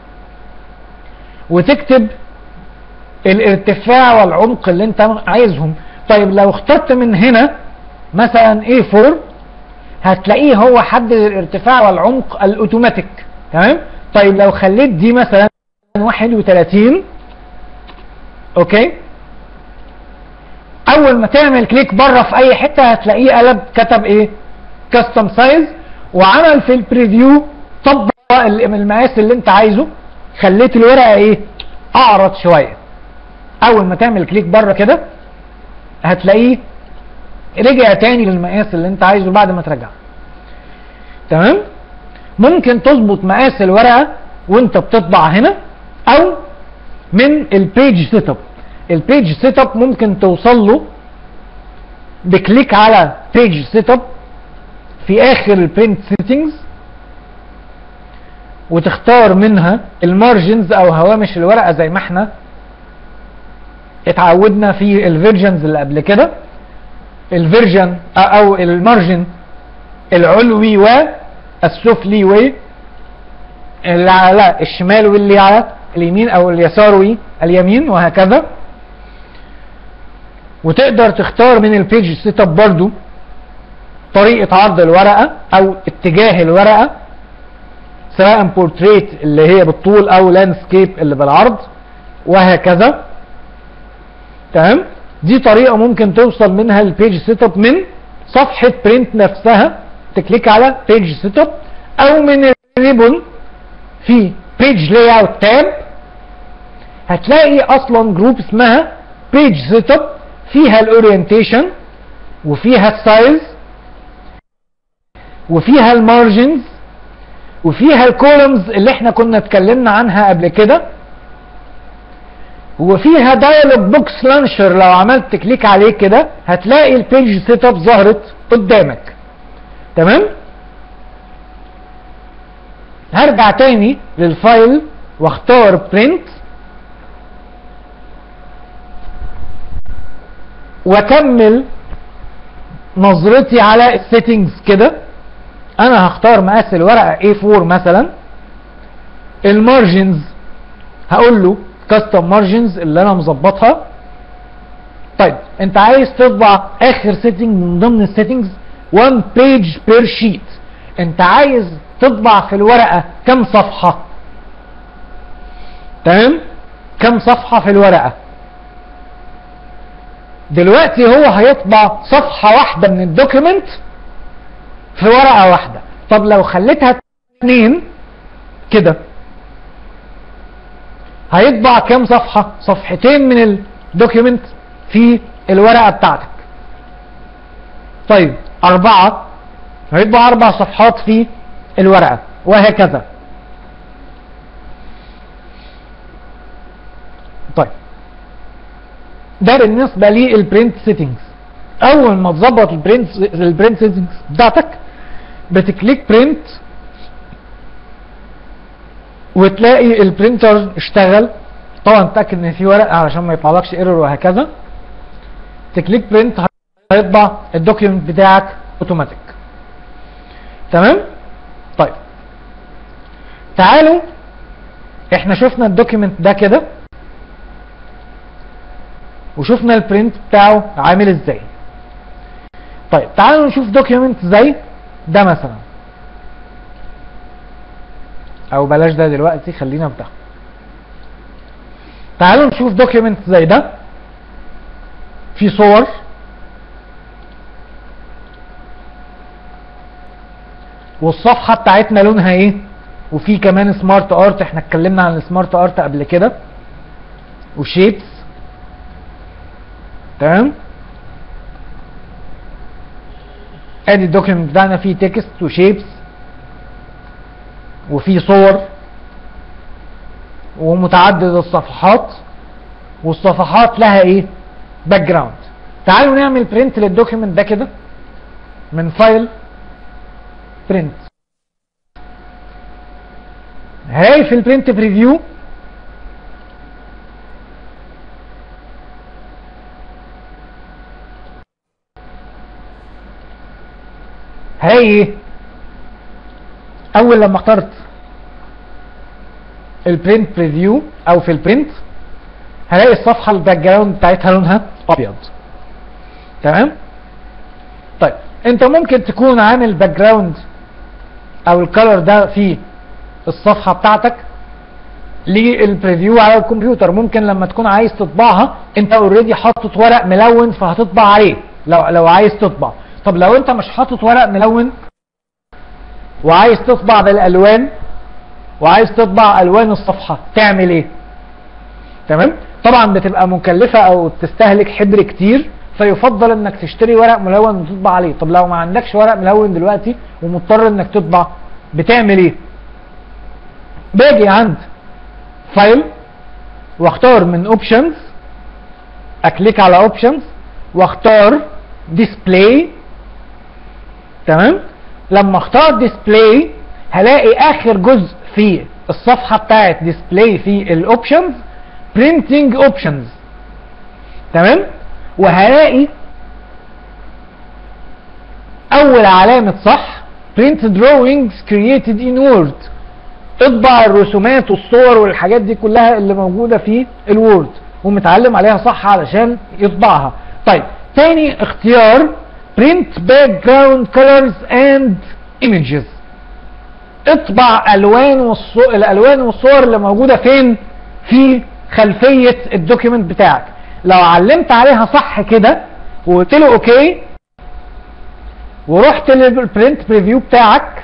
وتكتب الارتفاع والعمق اللي انت عايزهم طيب لو اخترت من هنا مثلا A4 هتلاقيه هو حدد الارتفاع والعمق الاوتوماتيك تمام طيب لو خليت دي مثلا 31 اوكي اول ما تعمل كليك بره في اي حته هتلاقيه قلب كتب ايه كاستم سايز وعمل في البريفيو طبق المقاس اللي انت عايزه خليت الورقه ايه اعرض شويه اول ما تعمل كليك بره كده هتلاقيه رجع تاني للمقاس اللي انت عايزه بعد ما ترجع تمام ممكن تظبط مقاس الورقه وانت بتطبع هنا او من البيج سيت اب البيج سيت اب ممكن توصل له بكليك على بيج سيت اب في اخر البرنت سيتنجز وتختار منها المارجنز او هوامش الورقه زي ما احنا اتعودنا في الفيرجنز اللي قبل كده الفيرجن او المارجن العلوي والسفلي و اللي على الشمال واللي على اليمين او اليسار واليمين وهكذا وتقدر تختار من البيج سيت اب برضو طريقة عرض الورقة او اتجاه الورقة سواء بورتريت اللي هي بالطول او لاندسكيب اللي بالعرض وهكذا تمام دي طريقة ممكن توصل منها البيج سيت اب من صفحة برنت نفسها تكليك على بيج سيت اب او من الريبون في بيج لاي اوت تاب هتلاقي اصلا جروب اسمها بيج سيت اب فيها الاورينتيشن وفيها السايز وفيها المارجنز وفيها الكولمز اللي احنا كنا اتكلمنا عنها قبل كده وفيها دايلوج بوكس لانشر لو عملت كليك عليه كده هتلاقي البيج سيت اب ظهرت قدامك تمام هرجع تاني للفايل واختار برنت واكمل نظرتي على السيتنجز كده انا هختار مقاس الورقه A4 مثلا المارجنز هقول له كاستم مارجنز اللي انا مظبطها طيب انت عايز تطبع اخر سيتنج من ضمن السيتنجز 1 بيج بير شيت انت عايز تطبع في الورقه كم صفحه تمام كم صفحه في الورقه دلوقتي هو هيطبع صفحه واحده من الدوكيمنت في ورقه واحده طب لو خليتها اتنين كده هيطبع كام صفحة صفحتين من الدوكيمنت في الورقة بتاعتك طيب أربعة هيطبع أربع صفحات في الورقة وهكذا طيب ده بالنسبة للبرنت سيتنجز أول ما تظبط البرنت البرنت سيتنجز بتاعتك بتكليك برنت وتلاقي البرينتر اشتغل طبعا تاكد ان في ورق علشان ما يطلعلكش ايرور وهكذا تكليك برنت هيطبع الدوكيمنت بتاعك اوتوماتيك تمام طيب تعالوا احنا شفنا الدوكيمنت ده كده وشفنا البرنت بتاعه عامل ازاي طيب تعالوا نشوف دوكيمنت زي ده مثلا او بلاش ده دلوقتي خلينا في ده تعالوا نشوف دوكيمنت زي ده في صور والصفحه بتاعتنا لونها ايه وفي كمان سمارت ارت احنا اتكلمنا عن السمارت ارت قبل كده وشيبس تمام ادي الدوكيمنت بتاعنا فيه تكست وشيبس وفيه صور ومتعدد الصفحات والصفحات لها ايه باك جراوند تعالوا نعمل برنت للدوكيمنت ده كده من فايل برنت هلاقي في البرنت بريفيو هلاقي ايه اول لما اخترت البرنت بريفيو او في البرنت هلاقي الصفحه الباك جراوند بتاعتها لونها ابيض تمام طيب انت ممكن تكون عامل باك جراوند او الكالر ده في الصفحه بتاعتك للبريفيو على الكمبيوتر ممكن لما تكون عايز تطبعها انت اوريدي حاطط ورق ملون فهتطبع عليه لو لو عايز تطبع طب لو انت مش حاطط ورق ملون وعايز تطبع بالالوان وعايز تطبع الوان الصفحه تعمل ايه تمام طبعا بتبقى مكلفه او تستهلك حبر كتير فيفضل انك تشتري ورق ملون وتطبع عليه طب لو ما عندكش ورق ملون دلوقتي ومضطر انك تطبع بتعمل ايه باجي عند فايل واختار من اوبشنز اكليك على اوبشنز واختار ديسبلاي تمام لما اختار ديسبلاي هلاقي اخر جزء في الصفحه بتاعت ديسبلاي في الاوبشنز برينتنج اوبشنز تمام وهلاقي اول علامه صح print drawings created in word اطبع الرسومات والصور والحاجات دي كلها اللي موجوده في الوورد ومتعلم عليها صح علشان يطبعها طيب تاني اختيار print background colors and images اطبع الوان والصور الالوان والصور اللي موجوده فين في خلفيه الدوكيمنت بتاعك لو علمت عليها صح كده وقلت له اوكي ورحت للبرنت بريفيو بتاعك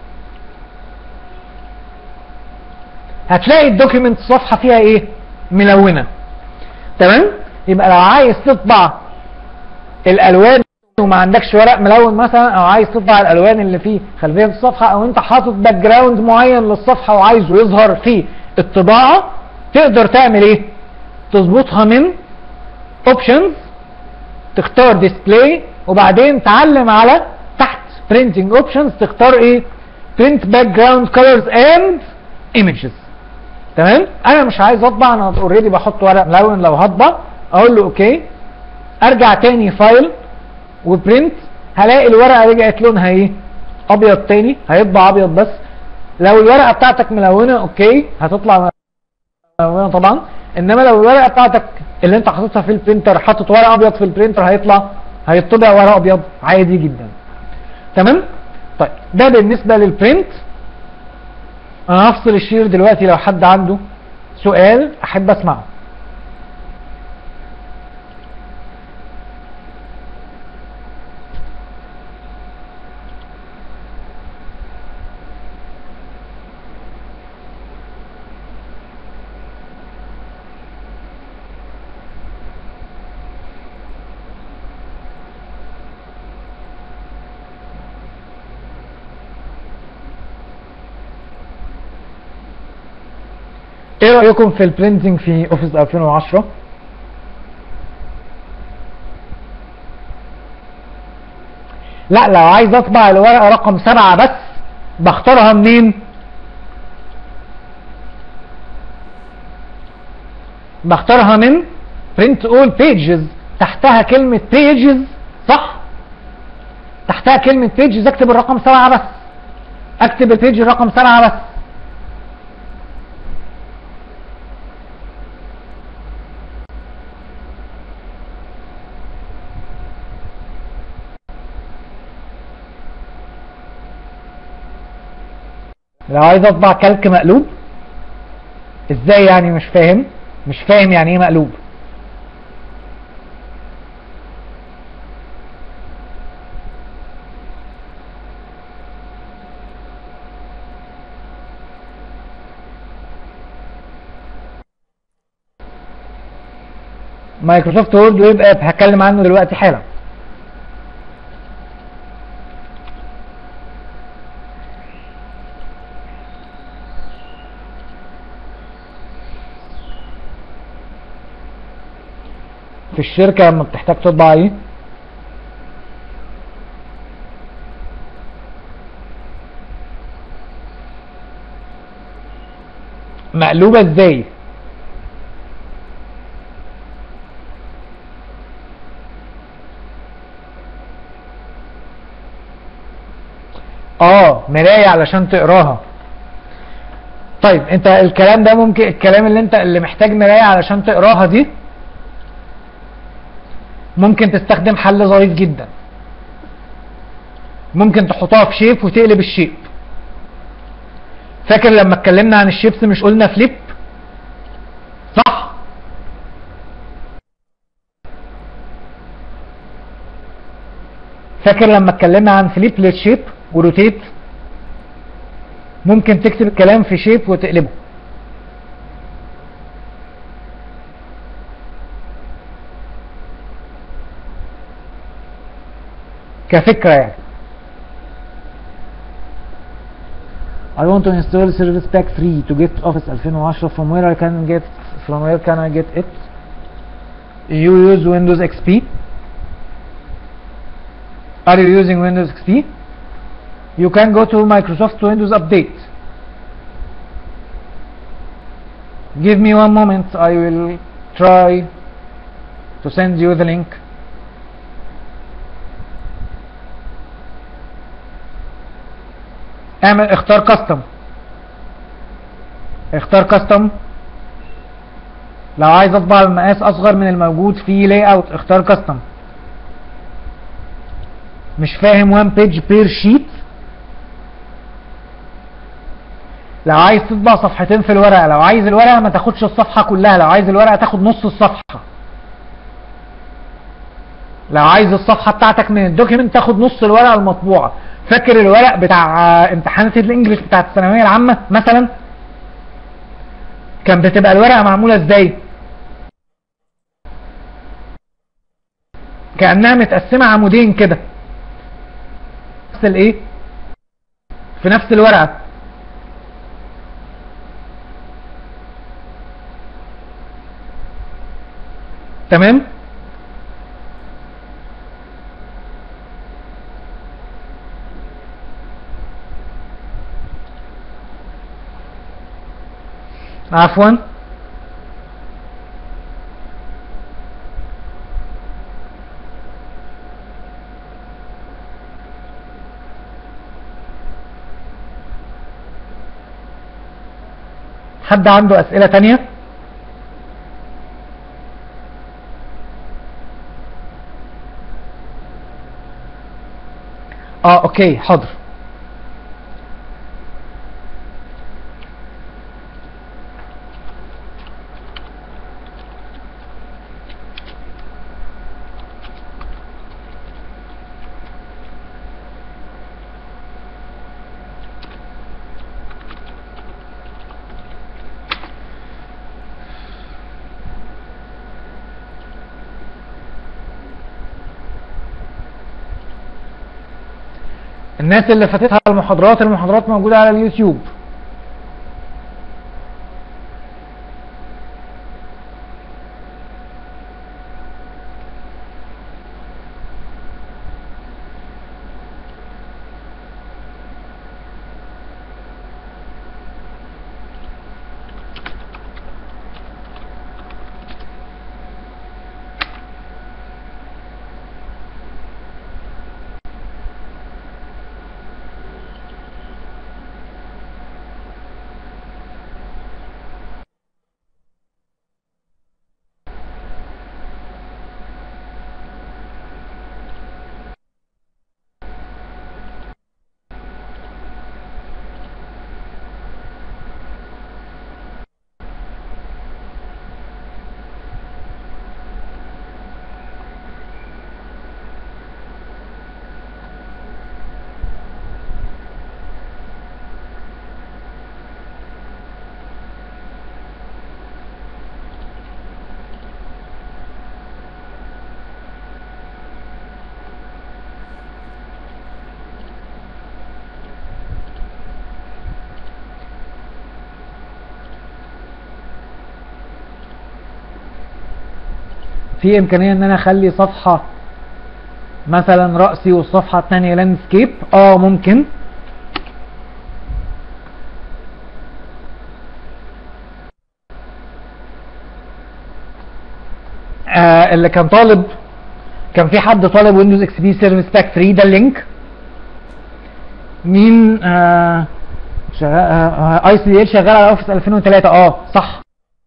هتلاقي الدوكيمنت الصفحه فيها ايه ملونه تمام يبقى لو عايز تطبع الالوان وما عندكش ورق ملون مثلا او عايز تطبع الالوان اللي في خلفيه الصفحه او انت حاطط باك جراوند معين للصفحه وعايزه يظهر في الطباعه تقدر تعمل ايه تظبطها من اوبشنز تختار ديسبلاي وبعدين تعلم على تحت printing اوبشنز تختار ايه print background colors and images تمام انا مش عايز اطبع انا اوريدي بحط ورق ملون لو هطبع اقول له اوكي ارجع تاني فايل وبرنت هلاقي الورقه رجعت لونها ايه ابيض تاني هيطبع ابيض بس لو الورقه بتاعتك ملونه اوكي هتطلع ملونه طبعا انما لو الورقه بتاعتك اللي انت حاططها في البرينتر حاطط ورق ابيض في البرينتر هيطلع هيطبع ورق ابيض عادي جدا تمام طيب ده بالنسبه للبرنت انا هفصل الشير دلوقتي لو حد عنده سؤال احب اسمعه ايه رايكم في البرينتنج في اوفيس 2010 لا لو عايز اطبع الورقه رقم سبعة بس بختارها منين بختارها من print all pages تحتها كلمة pages صح تحتها كلمة بيجز اكتب الرقم سبعة بس اكتب البيج رقم سبعة بس لو عايز اطبع كلك مقلوب ازاي يعني مش فاهم مش فاهم يعني ايه مقلوب مايكروسوفت وورد ويب اب هتكلم عنه دلوقتي حالا في الشركة لما بتحتاج تطبع ايه مقلوبة ازاي اه مراية علشان تقراها طيب انت الكلام ده ممكن الكلام اللي انت اللي محتاج مراية علشان تقراها دي ممكن تستخدم حل ظريف جدا ممكن تحطها في شيب وتقلب الشيب فاكر لما اتكلمنا عن الشيبس مش قلنا فليب صح فاكر لما اتكلمنا عن فليب للشيب وروتيت ممكن تكتب الكلام في شيب وتقلبه كفكرة يعني I want to install Service Pack 3 to get Office 2010 from where I can get from where can I get it you use Windows XP are you using Windows XP you can go to Microsoft Windows Update give me one moment I will try to send you the link اعمل اختار كاستم اختار كاستم لو عايز اطبع المقاس اصغر من الموجود في لاي اوت اختار كاستم مش فاهم وان بيج بير شيت لو عايز تطبع صفحتين في الورقه لو عايز الورقه ما تاخدش الصفحه كلها لو عايز الورقه تاخد نص الصفحه لو عايز الصفحه بتاعتك من الدوكيمنت تاخد نص الورقه المطبوعه فاكر الورق بتاع امتحانات الانجليش بتاعت الثانويه العامه مثلا كان بتبقى الورقه معموله ازاي كانها متقسمه عمودين كده نفس الايه في نفس الورقه تمام عفوا حد عنده أسئلة تانية اه اوكي حاضر الناس اللي فاتتها المحاضرات المحاضرات موجودة على اليوتيوب في امكانيه ان انا اخلي صفحه مثلا رأسي والصفحه الثانيه لاندسكيب اه ممكن آه اللي كان طالب كان في حد طالب ويندوز اكس بي سيرفيس باك 3 ده اللينك مين آه شغال اي سي دي ال شغال على اوفيس 2003 اه صح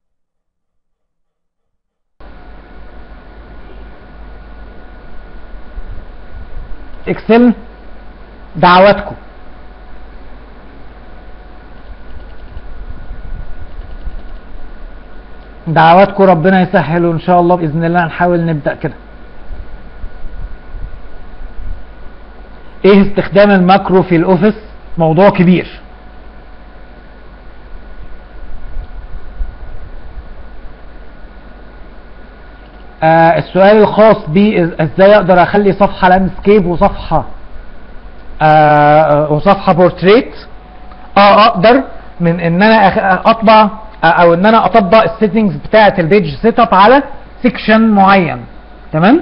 اكسل دعواتكم دعواتكم ربنا يسهل وان شاء الله باذن الله نحاول نبدا كده ايه استخدام الماكرو في الاوفيس موضوع كبير آه السؤال الخاص بي ازاي اقدر اخلي صفحه لاندسكيب وصفحه آه وصفحه بورتريت اه اقدر من ان انا أخ- اطبع آه، او ان انا اطبق السيتنجز بتاعه البيج سيت اب على سيكشن معين تمام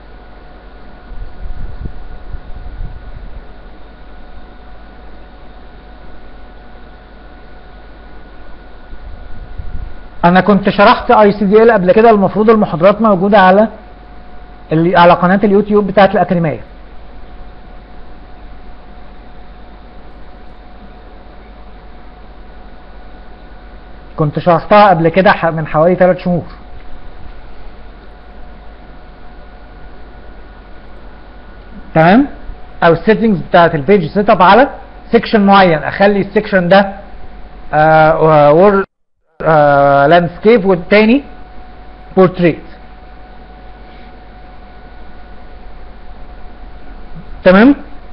انا كنت شرحت اي سي دي ال قبل كده المفروض المحاضرات موجوده على اللي على قناه اليوتيوب بتاعت الاكاديميه كنت شرحتها قبل كده ح- من حوالي 3 شهور تمام او السيتنجز بتاعت البيج سيت اب على سيكشن معين اخلي السيكشن ده وورد لاندسكيب والتاني بورتريت تمام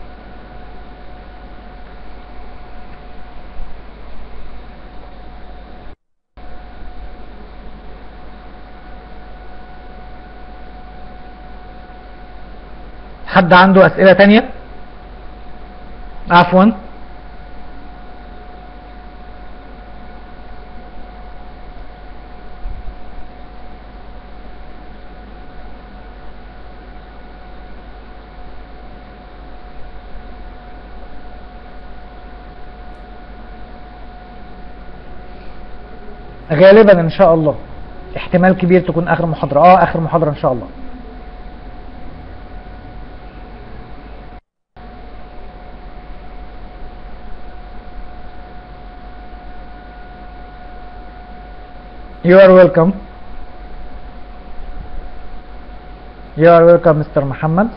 حد عنده اسئله تانية عفوا غالبا ان شاء الله احتمال كبير تكون اخر محاضره اه اخر محاضره ان شاء الله You are welcome. You are welcome, Mr. Muhammad.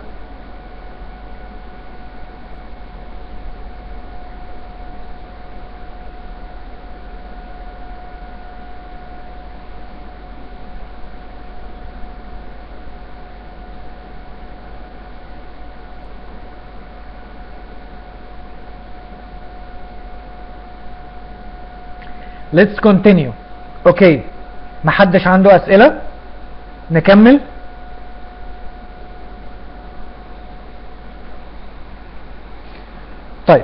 Let's continue. اوكي محدش عنده اسئله نكمل طيب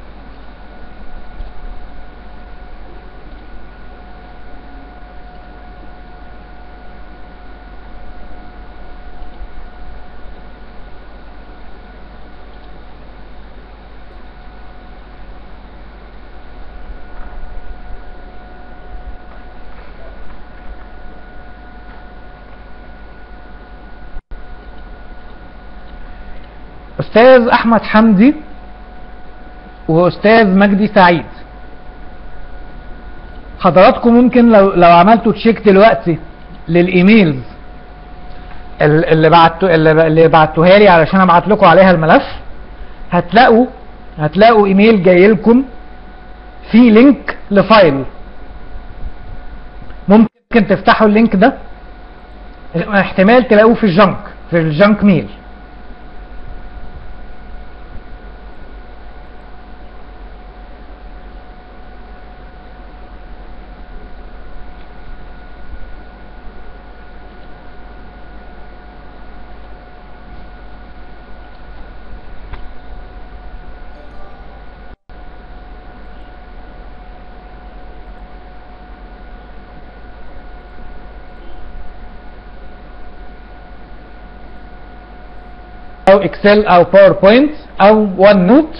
استاذ احمد حمدي واستاذ مجدي سعيد حضراتكم ممكن لو لو عملتوا تشيك دلوقتي للايميلز ال- اللي بعتوا اللي اللي بعتوها لي علشان ابعت لكم عليها الملف هتلاقوا هتلاقوا ايميل جاي لكم فيه لينك لفايل ممكن تفتحوا اللينك ده احتمال تلاقوه في الجنك في الجنك ميل او اكسل او باوربوينت او ون نوت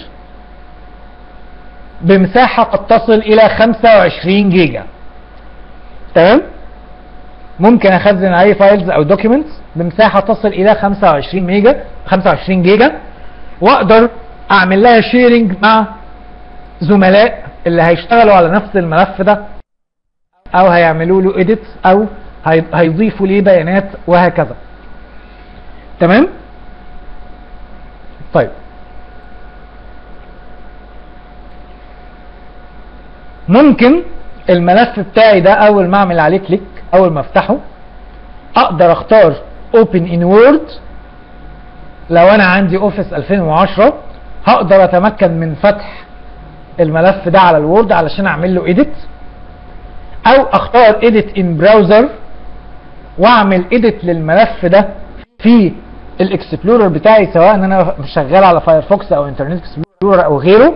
بمساحة قد تصل الى 25 جيجا تمام ممكن اخزن عليه فايلز او دوكيومنتس بمساحة تصل الى 25 ميجا 25 جيجا واقدر اعمل لها شيرنج مع زملاء اللي هيشتغلوا على نفس الملف ده او هيعملوا له اديت او هي- هيضيفوا ليه بيانات وهكذا تمام طيب ممكن الملف بتاعي ده اول ما اعمل عليه كليك اول ما افتحه اقدر اختار open in word لو انا عندي اوفيس 2010 هقدر اتمكن من فتح الملف ده على الوورد علشان اعمل له edit او اختار edit in browser واعمل edit للملف ده في الاكسبلورر بتاعي سواء ان انا شغال على فايرفوكس او انترنت اكسبلورر او غيره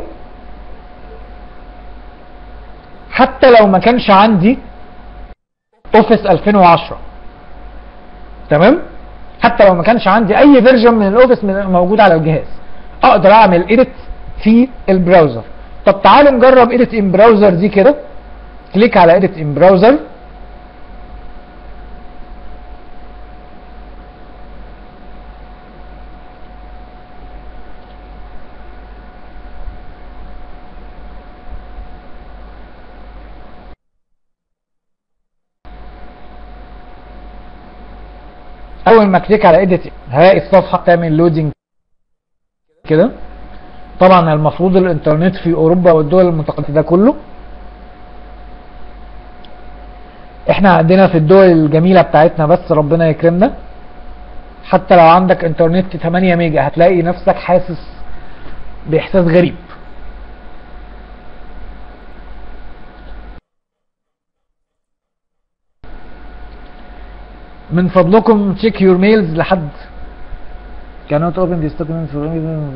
حتى لو ما كانش عندي اوفيس 2010 تمام حتى لو ما كانش عندي اي فيرجن من الاوفيس من- موجود على الجهاز اقدر اعمل اديت في البراوزر طب تعالوا نجرب اديت ان براوزر دي كده كليك على اديت ان براوزر اول ما كليك على اديت هلاقي الصفحه تعمل لودنج كده طبعا المفروض الانترنت في اوروبا والدول المتقدمه ده كله احنا عندنا في الدول الجميله بتاعتنا بس ربنا يكرمنا حتى لو عندك انترنت 8 ميجا هتلاقي نفسك حاسس باحساس غريب من فضلكم تشيك يور ميلز لحد cannot open this document for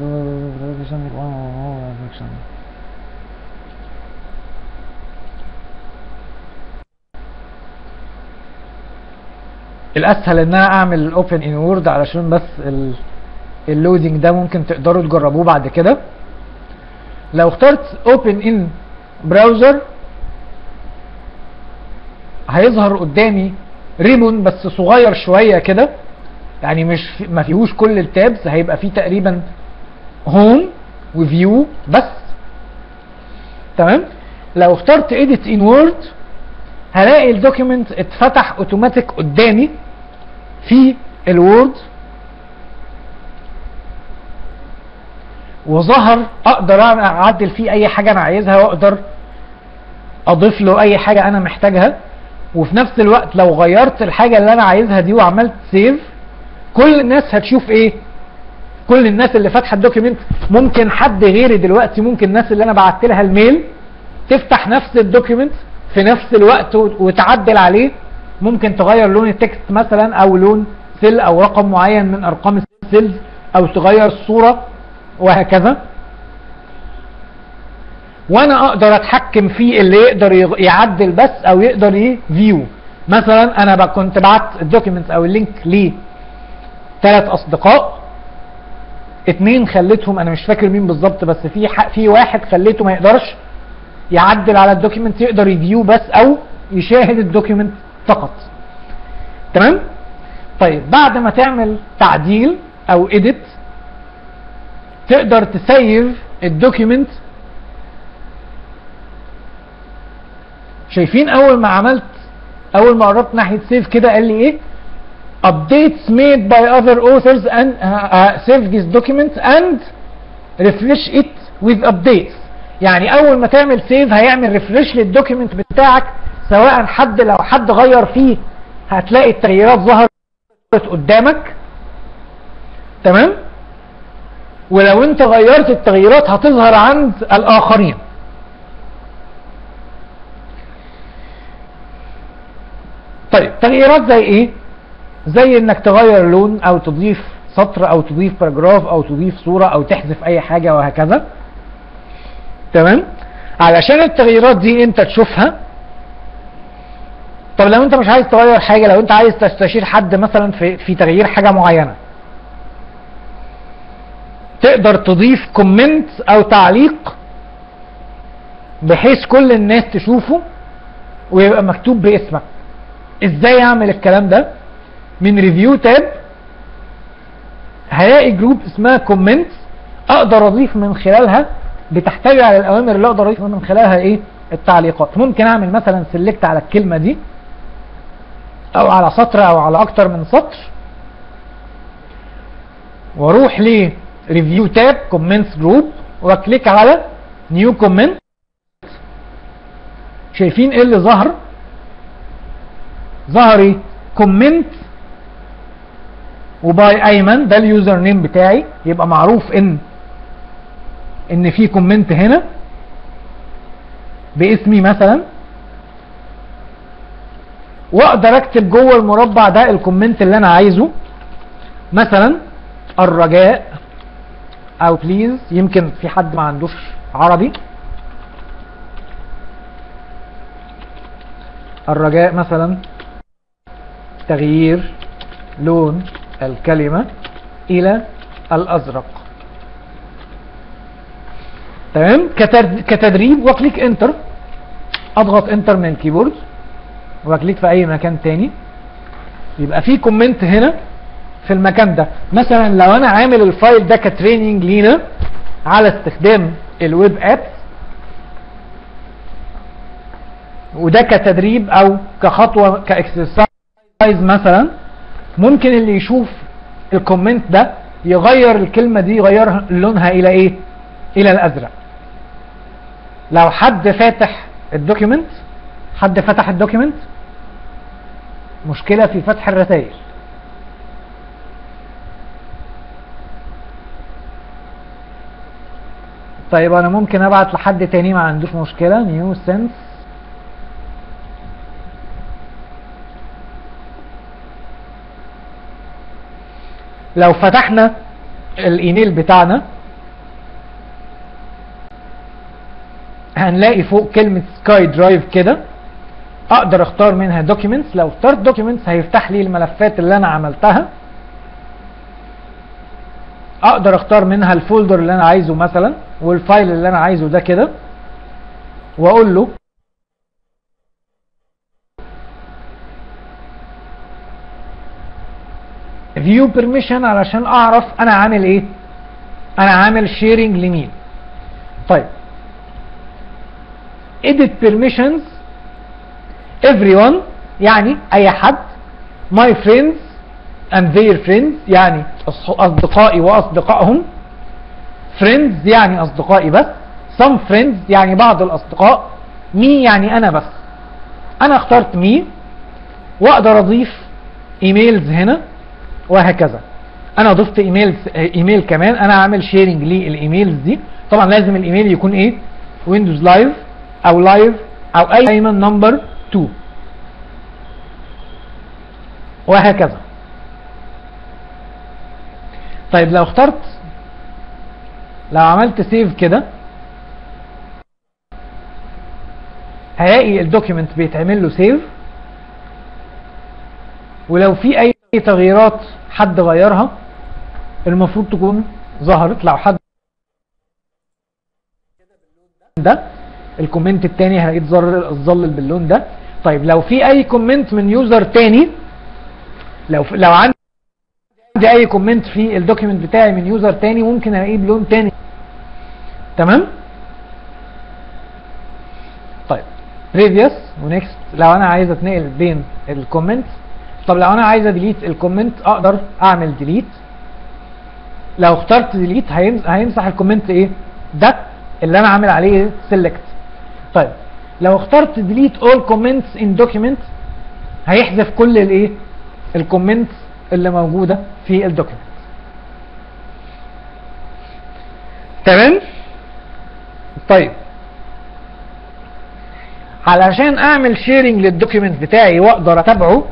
الاسهل ان انا اعمل اوبن ان وورد علشان بس ال- اللودنج ده ممكن تقدروا تجربوه بعد كده لو اخترت اوبن ان براوزر هيظهر قدامي ريبون بس صغير شويه كده يعني مش في ما فيهوش كل التابز هيبقى فيه تقريبا هوم وفيو بس تمام لو اخترت edit in word هلاقي الدوكيمنت اتفتح اوتوماتيك قدامي في الوورد وظهر اقدر اعدل فيه اي حاجه انا عايزها واقدر اضيف له اي حاجه انا محتاجها وفي نفس الوقت لو غيرت الحاجه اللي انا عايزها دي وعملت سيف كل الناس هتشوف ايه كل الناس اللي فاتحه الدوكيمنت ممكن حد غيري دلوقتي ممكن الناس اللي انا بعت لها الميل تفتح نفس الدوكيمنت في نفس الوقت وت- وتعدل عليه ممكن تغير لون التكست مثلا او لون سيل او رقم معين من ارقام السيلز او تغير الصوره وهكذا وانا اقدر اتحكم في اللي يقدر يغ- يعدل بس او يقدر يفيو مثلا انا ب- كنت بعت الدوكيمنت او اللينك ليه ثلاث اصدقاء اتنين خليتهم انا مش فاكر مين بالظبط بس في ح- في واحد خليته ما يقدرش يعدل على الدوكيمنت يقدر يفيو بس او يشاهد الدوكيمنت فقط تمام طيب بعد ما تعمل تعديل او اديت تقدر تسيف الدوكيمنت شايفين اول ما عملت اول ما قربت ناحيه سيف كده قال لي ايه updates made by other authors and uh, uh, save this document and refresh it with updates يعني اول ما تعمل سيف هيعمل ريفرش للدوكيمنت بتاعك سواء حد لو حد غير فيه هتلاقي التغييرات ظهرت قدامك تمام ولو انت غيرت التغييرات هتظهر عند الاخرين طيب تغييرات زي ايه زي انك تغير لون او تضيف سطر او تضيف باراجراف او تضيف صورة او تحذف اي حاجة وهكذا تمام علشان التغييرات دي انت تشوفها طب لو انت مش عايز تغير حاجة لو انت عايز تستشير حد مثلا في, في تغيير حاجة معينة تقدر تضيف كومنت او تعليق بحيث كل الناس تشوفه ويبقى مكتوب باسمك ازاي اعمل الكلام ده من ريفيو تاب هلاقي جروب اسمها كومنت اقدر اضيف من خلالها بتحتوي على الاوامر اللي اقدر اضيف من خلالها ايه التعليقات ممكن اعمل مثلا سيلكت على الكلمه دي او على سطر او على اكتر من سطر واروح ل ريفيو تاب كومنتس جروب واكليك على نيو كومنت شايفين ايه اللي ظهر ظهر ايه كومنت وباي ايمن ده اليوزر نيم بتاعي يبقى معروف ان ان في كومنت هنا باسمي مثلا واقدر اكتب جوه المربع ده الكومنت اللي انا عايزه مثلا الرجاء او بليز يمكن في حد ما عندوش عربي الرجاء مثلا تغيير لون الكلمة الى الازرق تمام كتدريب واكليك انتر اضغط انتر من الكيبورد واكليك في اي مكان تاني يبقى في كومنت هنا في المكان ده مثلا لو انا عامل الفايل ده كتريننج لينا على استخدام الويب اب وده كتدريب او كخطوه كاكسرسايز مثلا ممكن اللي يشوف الكومنت ده يغير الكلمه دي يغير لونها الى ايه الى الازرق لو حد فاتح الدوكيمنت حد فتح الدوكيمنت مشكله في فتح الرسائل طيب انا ممكن ابعت لحد تاني ما عندوش مشكله نيو سنس لو فتحنا الايميل بتاعنا هنلاقي فوق كلمة سكاي درايف كده اقدر اختار منها دوكيومنتس لو اخترت دوكيومنتس هيفتح لي الملفات اللي انا عملتها اقدر اختار منها الفولدر اللي انا عايزه مثلا والفايل اللي انا عايزه ده كده واقول له فيو بيرميشن علشان اعرف انا عامل ايه انا عامل شيرنج لمين طيب edit permissions everyone يعني اي حد my friends and their friends يعني اصدقائي واصدقائهم friends يعني اصدقائي بس some friends يعني بعض الاصدقاء me يعني انا بس انا اخترت me واقدر اضيف ايميلز هنا وهكذا انا ضفت ايميل ايميل كمان انا عامل شيرنج للايميلز دي طبعا لازم الايميل يكون ايه ويندوز لايف او لايف او اي ايمن نمبر 2 وهكذا طيب لو اخترت لو عملت سيف كده هلاقي الدوكيمنت بيتعمل له سيف ولو في اي تغييرات حد غيرها المفروض تكون ظهرت لو حد ده الكومنت التاني هلاقيه اتظلل باللون ده طيب لو في اي كومنت من يوزر تاني لو لو عندي اي كومنت في الدوكيمنت بتاعي من يوزر تاني ممكن الاقيه بلون تاني تمام طيب previous ونكست لو انا عايز اتنقل بين الكومنت طب لو انا عايز اديليت الكومنت اقدر اعمل ديليت لو اخترت ديليت هيمسح الكومنت ايه ده اللي انا عامل عليه سيلكت طيب لو اخترت ديليت اول كومنتس ان دوكيمنت هيحذف كل الايه الكومنتس اللي موجوده في الدوكيمنت تمام طيب علشان اعمل شيرنج للدوكيمنت بتاعي واقدر اتابعه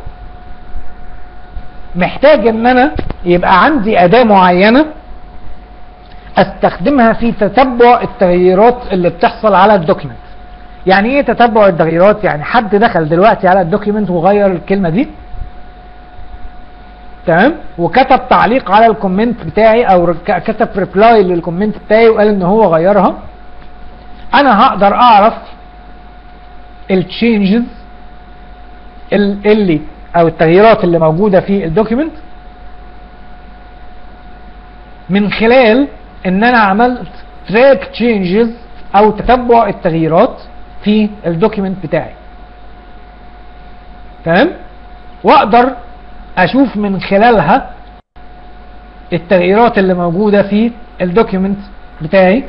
محتاج ان انا يبقى عندي اداة معينة استخدمها في تتبع التغييرات اللي بتحصل على الدوكيمنت يعني ايه تتبع التغييرات يعني حد دخل دلوقتي على الدوكيمنت وغير الكلمة دي تمام وكتب تعليق على الكومنت بتاعي او ك- كتب ريبلاي للكومنت بتاعي وقال ان هو غيرها انا هقدر اعرف التشينجز اللي او التغييرات اللي موجوده في الدوكيمنت من خلال ان انا عملت تراك تشينجز او تتبع التغييرات في الدوكيمنت بتاعي تمام واقدر اشوف من خلالها التغييرات اللي موجودة في الدوكيمنت بتاعي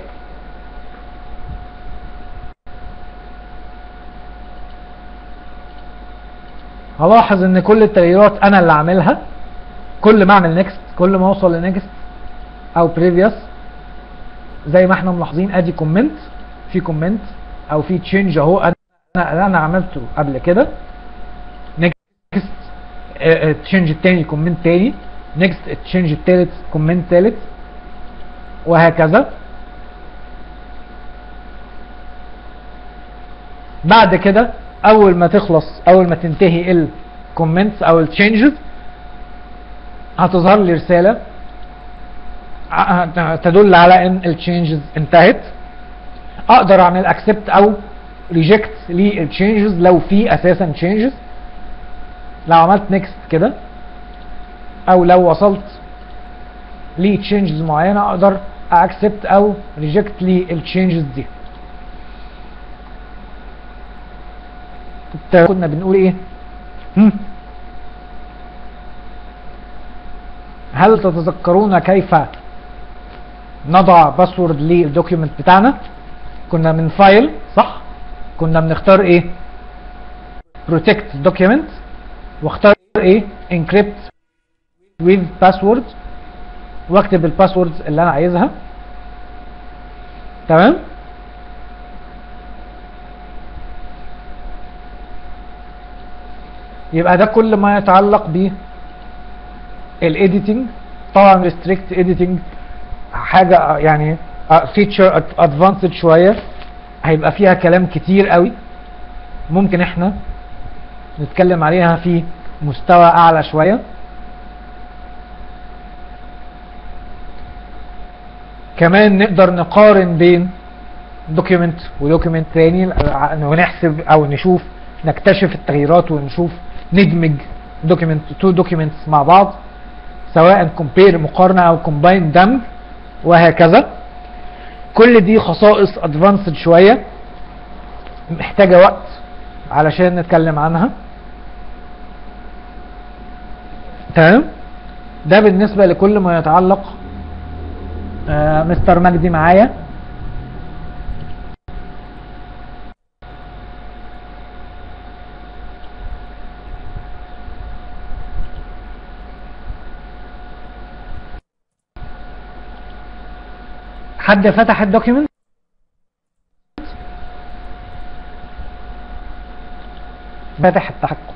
هلاحظ ان كل التغييرات انا اللي عاملها كل ما اعمل نيكست كل ما اوصل لنيكست او بريفيوس زي ما احنا ملاحظين ادي كومنت في كومنت او في تشينج اهو انا انا عملته قبل كده نيكست التشينج التاني كومنت تاني نيكست التشينج التالت كومنت تالت وهكذا بعد كده اول ما تخلص اول ما تنتهي الكومنتس او التشينجز هتظهر لي رساله ع- تدل على ان التشينجز انتهت اقدر اعمل اكسبت او ريجكت للتشينجز لو في اساسا تشينجز لو عملت نيكست كده او لو وصلت لتشينجز معينه اقدر اكسبت او ريجكت للتشينجز دي كنت- كنا بنقول ايه هم؟ هل تتذكرون كيف نضع باسورد للدوكيومنت بتاعنا كنا من فايل صح كنا بنختار ايه protect document واختار ايه encrypt with password واكتب الباسورد اللي انا عايزها تمام يبقى ده كل ما يتعلق ب الايديتنج طبعا ريستريكت ايديتنج حاجه يعني فيتشر ادفانسد شويه هيبقى فيها كلام كتير قوي ممكن احنا نتكلم عليها في مستوى اعلى شويه كمان نقدر نقارن بين دوكيمنت ودوكيمنت تاني ونحسب او نشوف نكتشف التغييرات ونشوف ندمج دوكيمنت تو دوكيمنتس مع بعض سواء كومبير مقارنه او كومباين دمج وهكذا كل دي خصائص ادفانسد شويه محتاجه وقت علشان نتكلم عنها تمام ده بالنسبه لكل ما يتعلق آه مستر مجدي معايا حد فتح الدوكيمنت فتح التحكم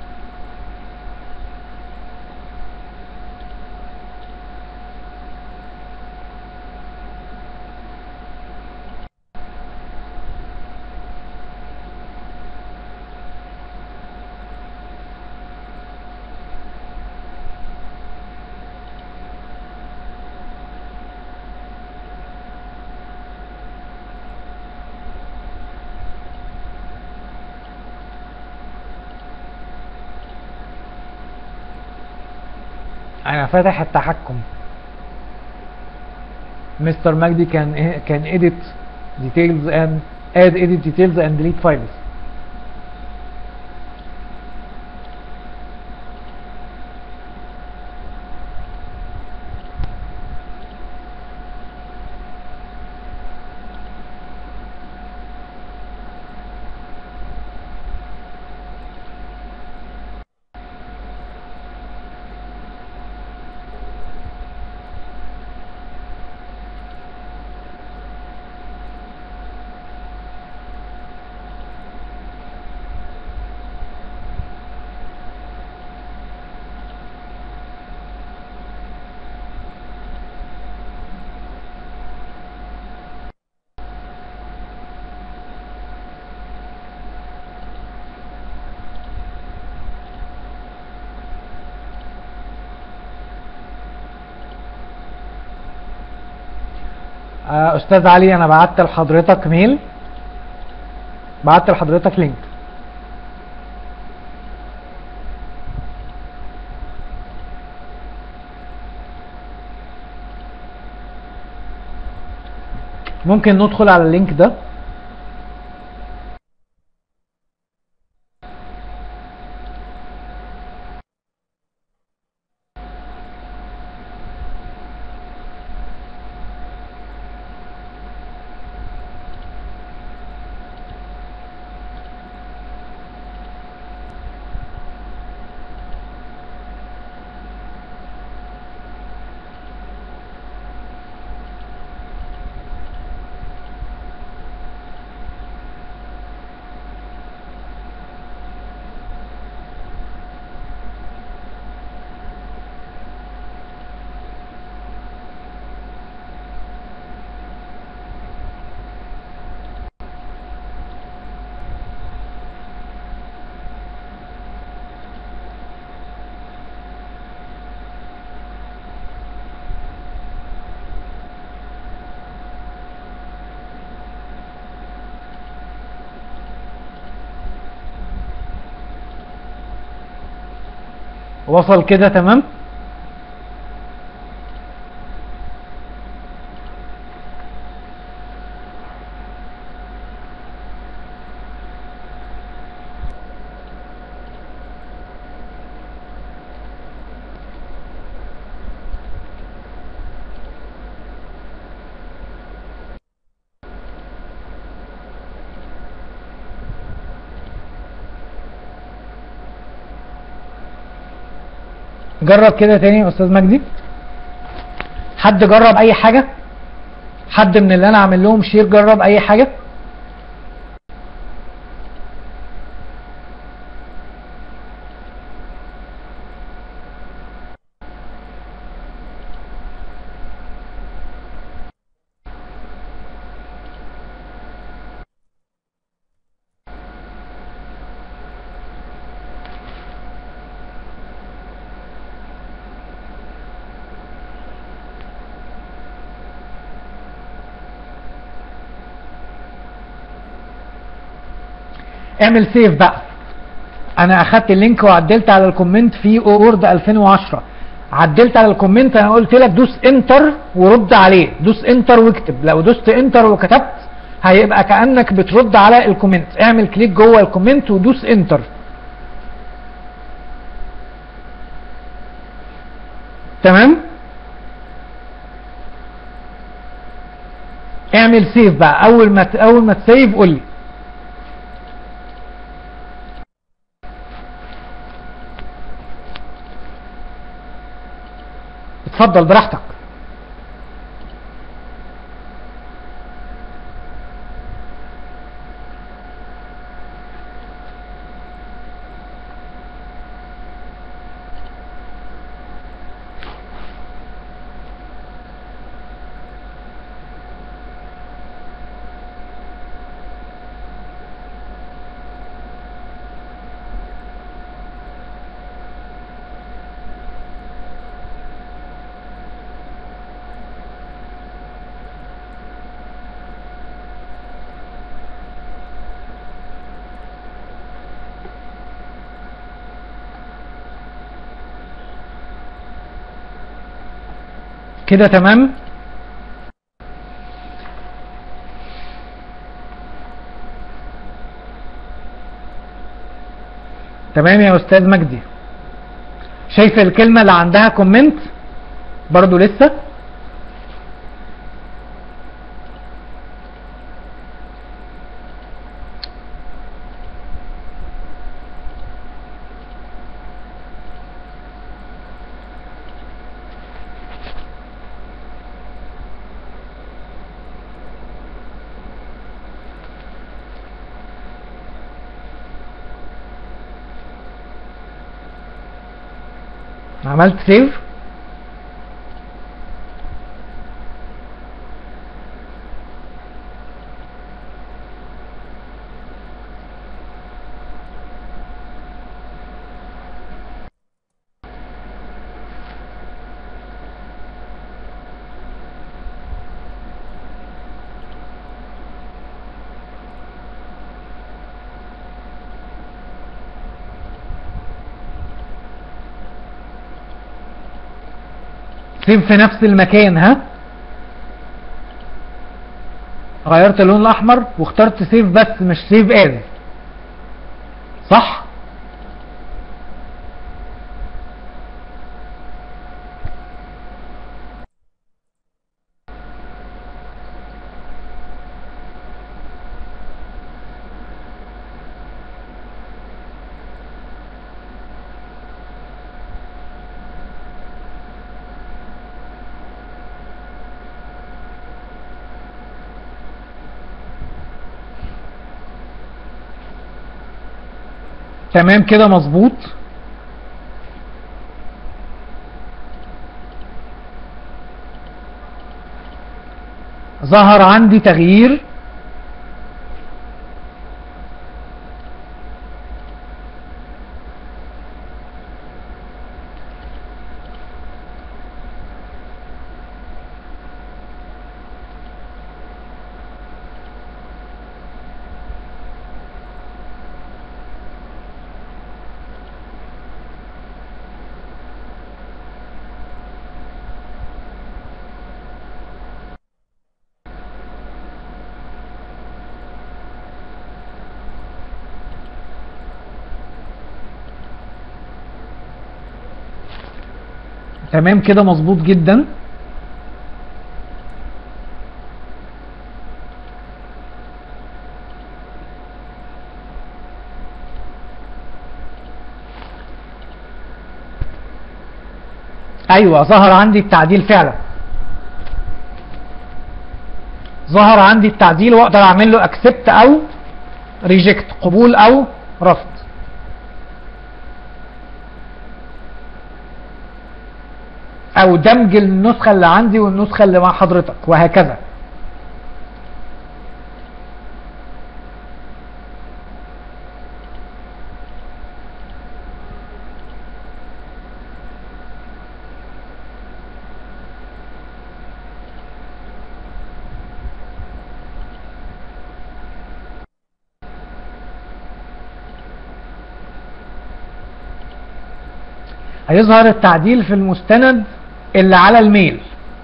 انا فاتح التحكم مستر مجدي كان كان edit details and add edit details and delete files آه، استاذ علي انا بعت لحضرتك ميل بعت لحضرتك لينك ممكن ندخل على اللينك ده وصل كده تمام جرب كده تاني يا استاذ مجدي حد جرب اي حاجه حد من اللي انا عامل لهم شير جرب اي حاجه اعمل سيف بقى انا اخدت اللينك وعدلت على الكومنت في وورد 2010 عدلت على الكومنت انا قلت لك دوس انتر ورد عليه دوس انتر واكتب لو دوست انتر وكتبت هيبقى كانك بترد على الكومنت اعمل كليك جوه الكومنت ودوس انتر تمام اعمل سيف بقى اول ما ت- اول ما تسيف قول لي اتفضل براحتك كده تمام تمام يا استاذ مجدي شايف الكلمة اللي عندها كومنت برضو لسه عملت سيف سيف في نفس المكان ها غيرت اللون الاحمر واخترت سيف بس مش سيف از صح تمام كده مظبوط ظهر عندي تغيير تمام كده مظبوط جدا ايوه ظهر عندي التعديل فعلا ظهر عندي التعديل واقدر اعمل له اكسبت او ريجكت قبول او رفض او دمج النسخة اللي عندي والنسخة اللي مع حضرتك وهكذا هيظهر التعديل في المستند اللي على الميل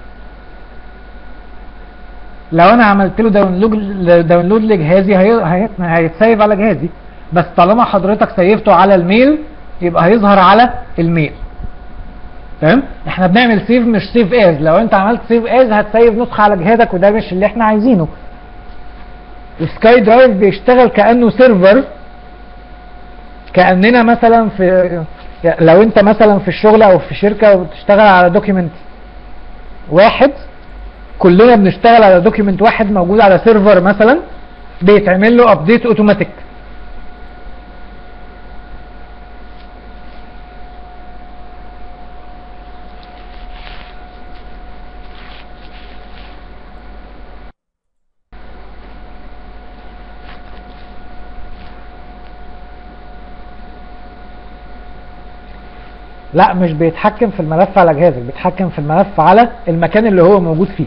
لو انا عملت له داونلود داونلود لجهازي هي- هي- هيتسيف على جهازي بس طالما حضرتك سيفته على الميل يبقى هيظهر على الميل تمام احنا بنعمل سيف مش سيف از لو انت عملت سيف از هتسيف نسخه على جهازك وده مش اللي احنا عايزينه السكاي درايف بيشتغل كانه سيرفر كاننا مثلا في يعني لو انت مثلا في الشغل او في شركه وبتشتغل على دوكيمنت واحد كلنا بنشتغل على دوكيمنت واحد موجود على سيرفر مثلا بيتعمل له ابديت اوتوماتيك لا مش بيتحكم في الملف على جهازك بيتحكم في الملف على المكان اللي هو موجود فيه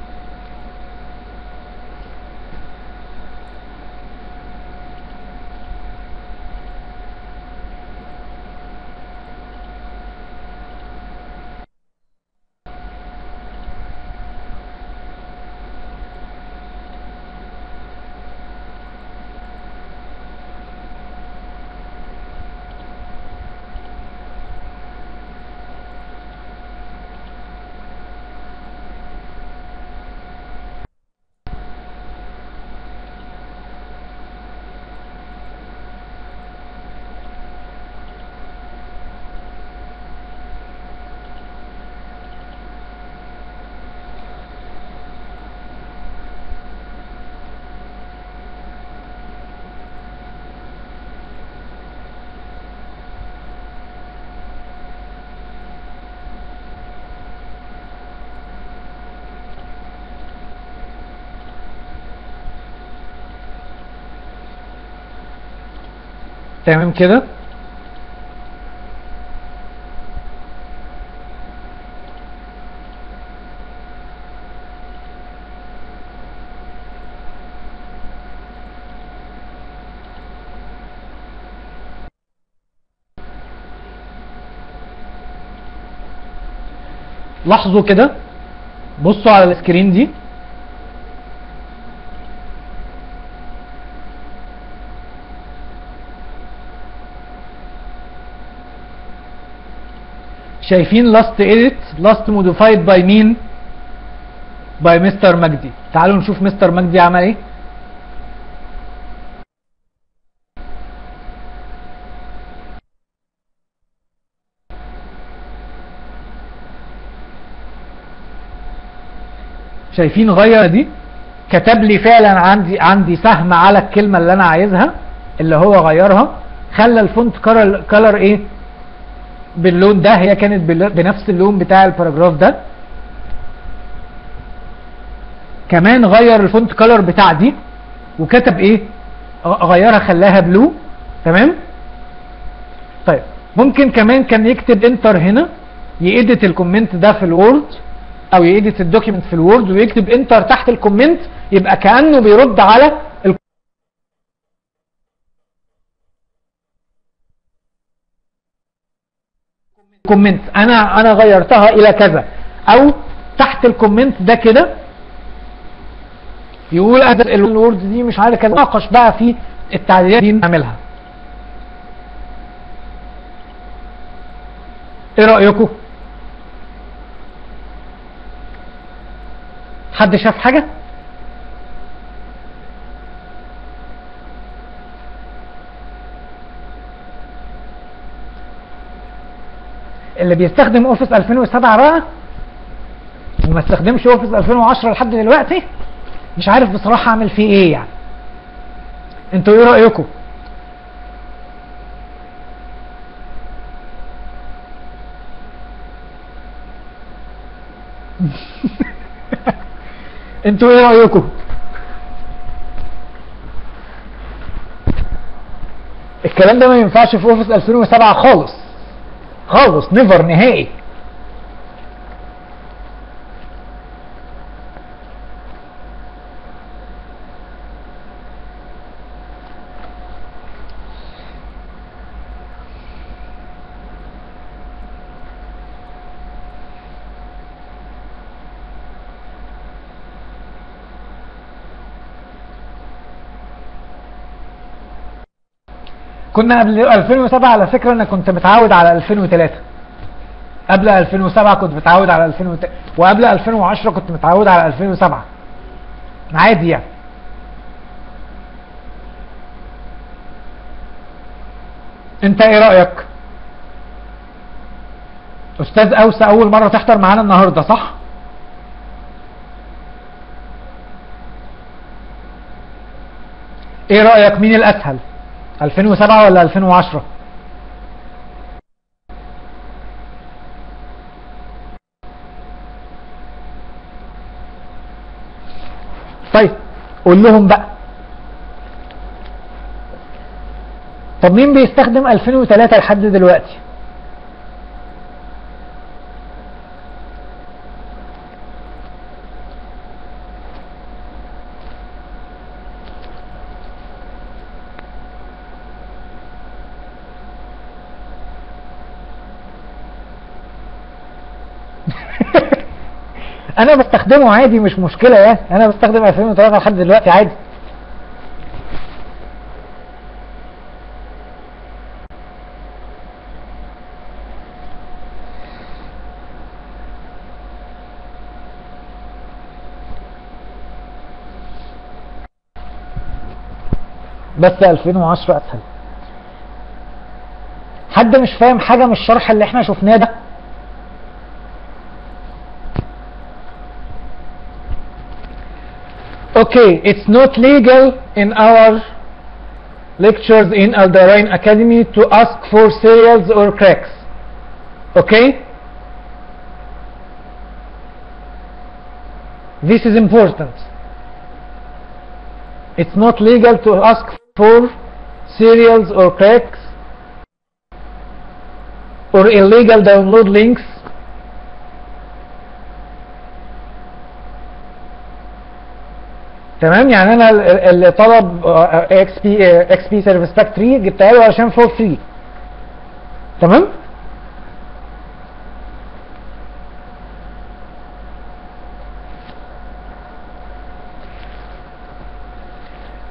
تمام كده لاحظوا كده بصوا على السكرين دي شايفين لاست edit لاست modified by مين باي مستر مجدي تعالوا نشوف مستر مجدي عمل ايه شايفين غير دي كتب لي فعلا عندي عندي سهم على الكلمه اللي انا عايزها اللي هو غيرها خلى الفونت كلر كلر ايه باللون ده هي كانت بال- بنفس اللون بتاع الباراجراف ده كمان غير الفونت كلر بتاع دي وكتب ايه غ- غيرها خلاها بلو تمام طيب ممكن كمان كان يكتب انتر هنا يedit الكومنت ده في الوورد او يedit الدوكيمنت في الوورد ويكتب انتر تحت الكومنت يبقى كانه بيرد على ال- كومنت انا انا غيرتها الى كذا او تحت الكومنت ده كده يقول ادى الوورد دي مش عارف كذا ناقش بقى في التعديلات دي نعملها ايه رايكم حد شاف حاجه اللي بيستخدم اوفيس 2007 بقى وما استخدمش اوفيس 2010 لحد دلوقتي مش عارف بصراحه اعمل فيه ايه يعني انتوا ايه رايكم انتوا ايه رايكم الكلام ده ما ينفعش في اوفيس 2007 خالص خالص نيفر نهائي كنا قبل 2007 على فكرة انا كنت متعود على 2003 قبل 2007 كنت متعود على 2003 وقبل 2010 كنت متعود على 2007 عادي يعني انت ايه رأيك استاذ اوسى اول مرة تحضر معانا النهاردة صح ايه رأيك مين الاسهل 2007 ولا 2010 طيب قول لهم بقى طب مين بيستخدم 2003 لحد دلوقتي انا بستخدمه عادي مش مشكله يعني انا بستخدم 2003 لحد دلوقتي عادي بس 2010 اسهل حد مش فاهم حاجه من الشرح اللي احنا شفناه ده Okay, it's not legal in our lectures in Alderain Academy to ask for cereals or cracks. Okay? This is important. It's not legal to ask for cereals or cracks or illegal download links تمام يعني انا ال- اللي طلب اكس بي اكس بي سيرفيس باك 3 جبتها له علشان فور فري تمام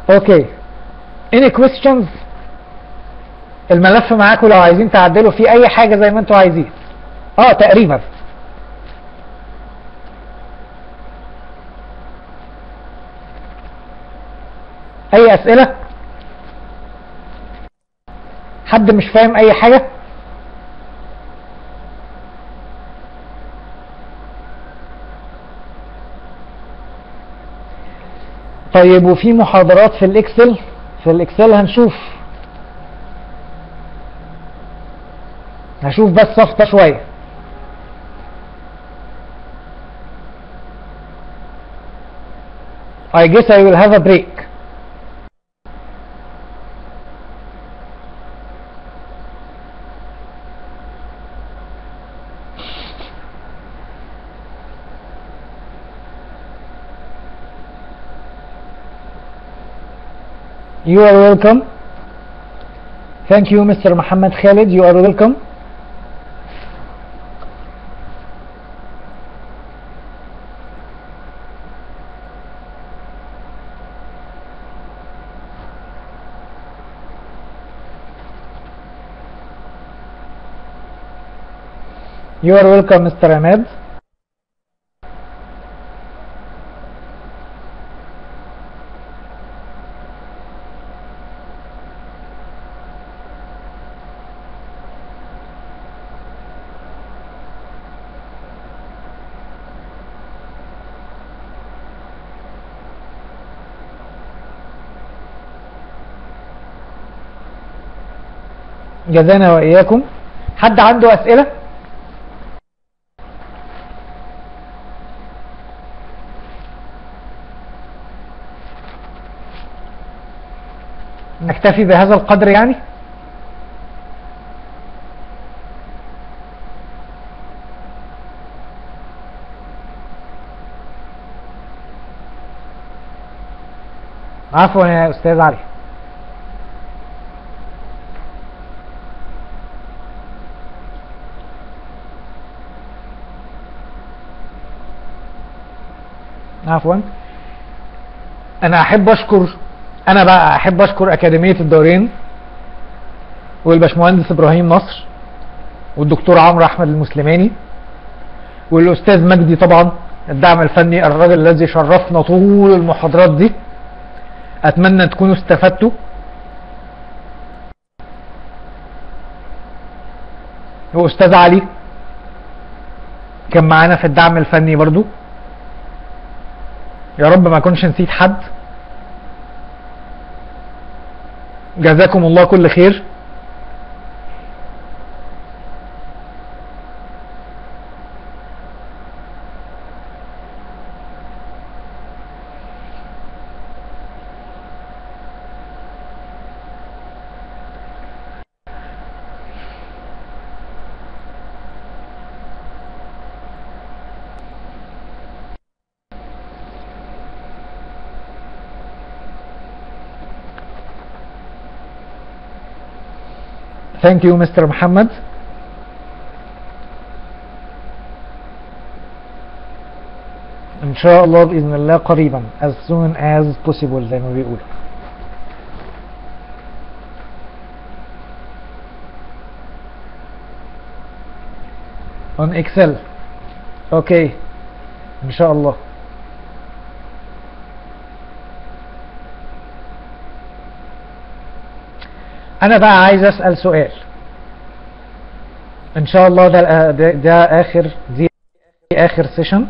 اوكي any questions الملف معاكم لو عايزين تعدلوا فيه اي حاجه زي ما انتوا عايزين اه تقريبا اي اسئله حد مش فاهم اي حاجه طيب وفي محاضرات في الاكسل في الاكسل هنشوف هشوف بس صفطة شوية I guess I will have a break You are welcome. Thank you, Mr. Muhammad Khalid. You are welcome. You are welcome, Mr. Ahmed. جزانا وإياكم حد عنده أسئلة؟ نكتفي بهذا القدر يعني؟ عفوا يا أستاذ علي عفوا انا احب اشكر انا بقى احب اشكر اكاديميه الدورين والباشمهندس ابراهيم نصر والدكتور عمرو احمد المسلماني والاستاذ مجدي طبعا الدعم الفني الراجل الذي شرفنا طول المحاضرات دي اتمنى تكونوا استفدتوا واستاذ علي كان معانا في الدعم الفني برضو يا رب ما اكونش نسيت حد جزاكم الله كل خير Thank you, Mr. Muhammad. إن شاء الله بإذن الله قريبا as soon as possible زي ما بيقولوا. On Excel. Okay. إن شاء الله. انا بقى عايز اسال سؤال ان شاء الله ده ده, ده اخر دي اخر سيشن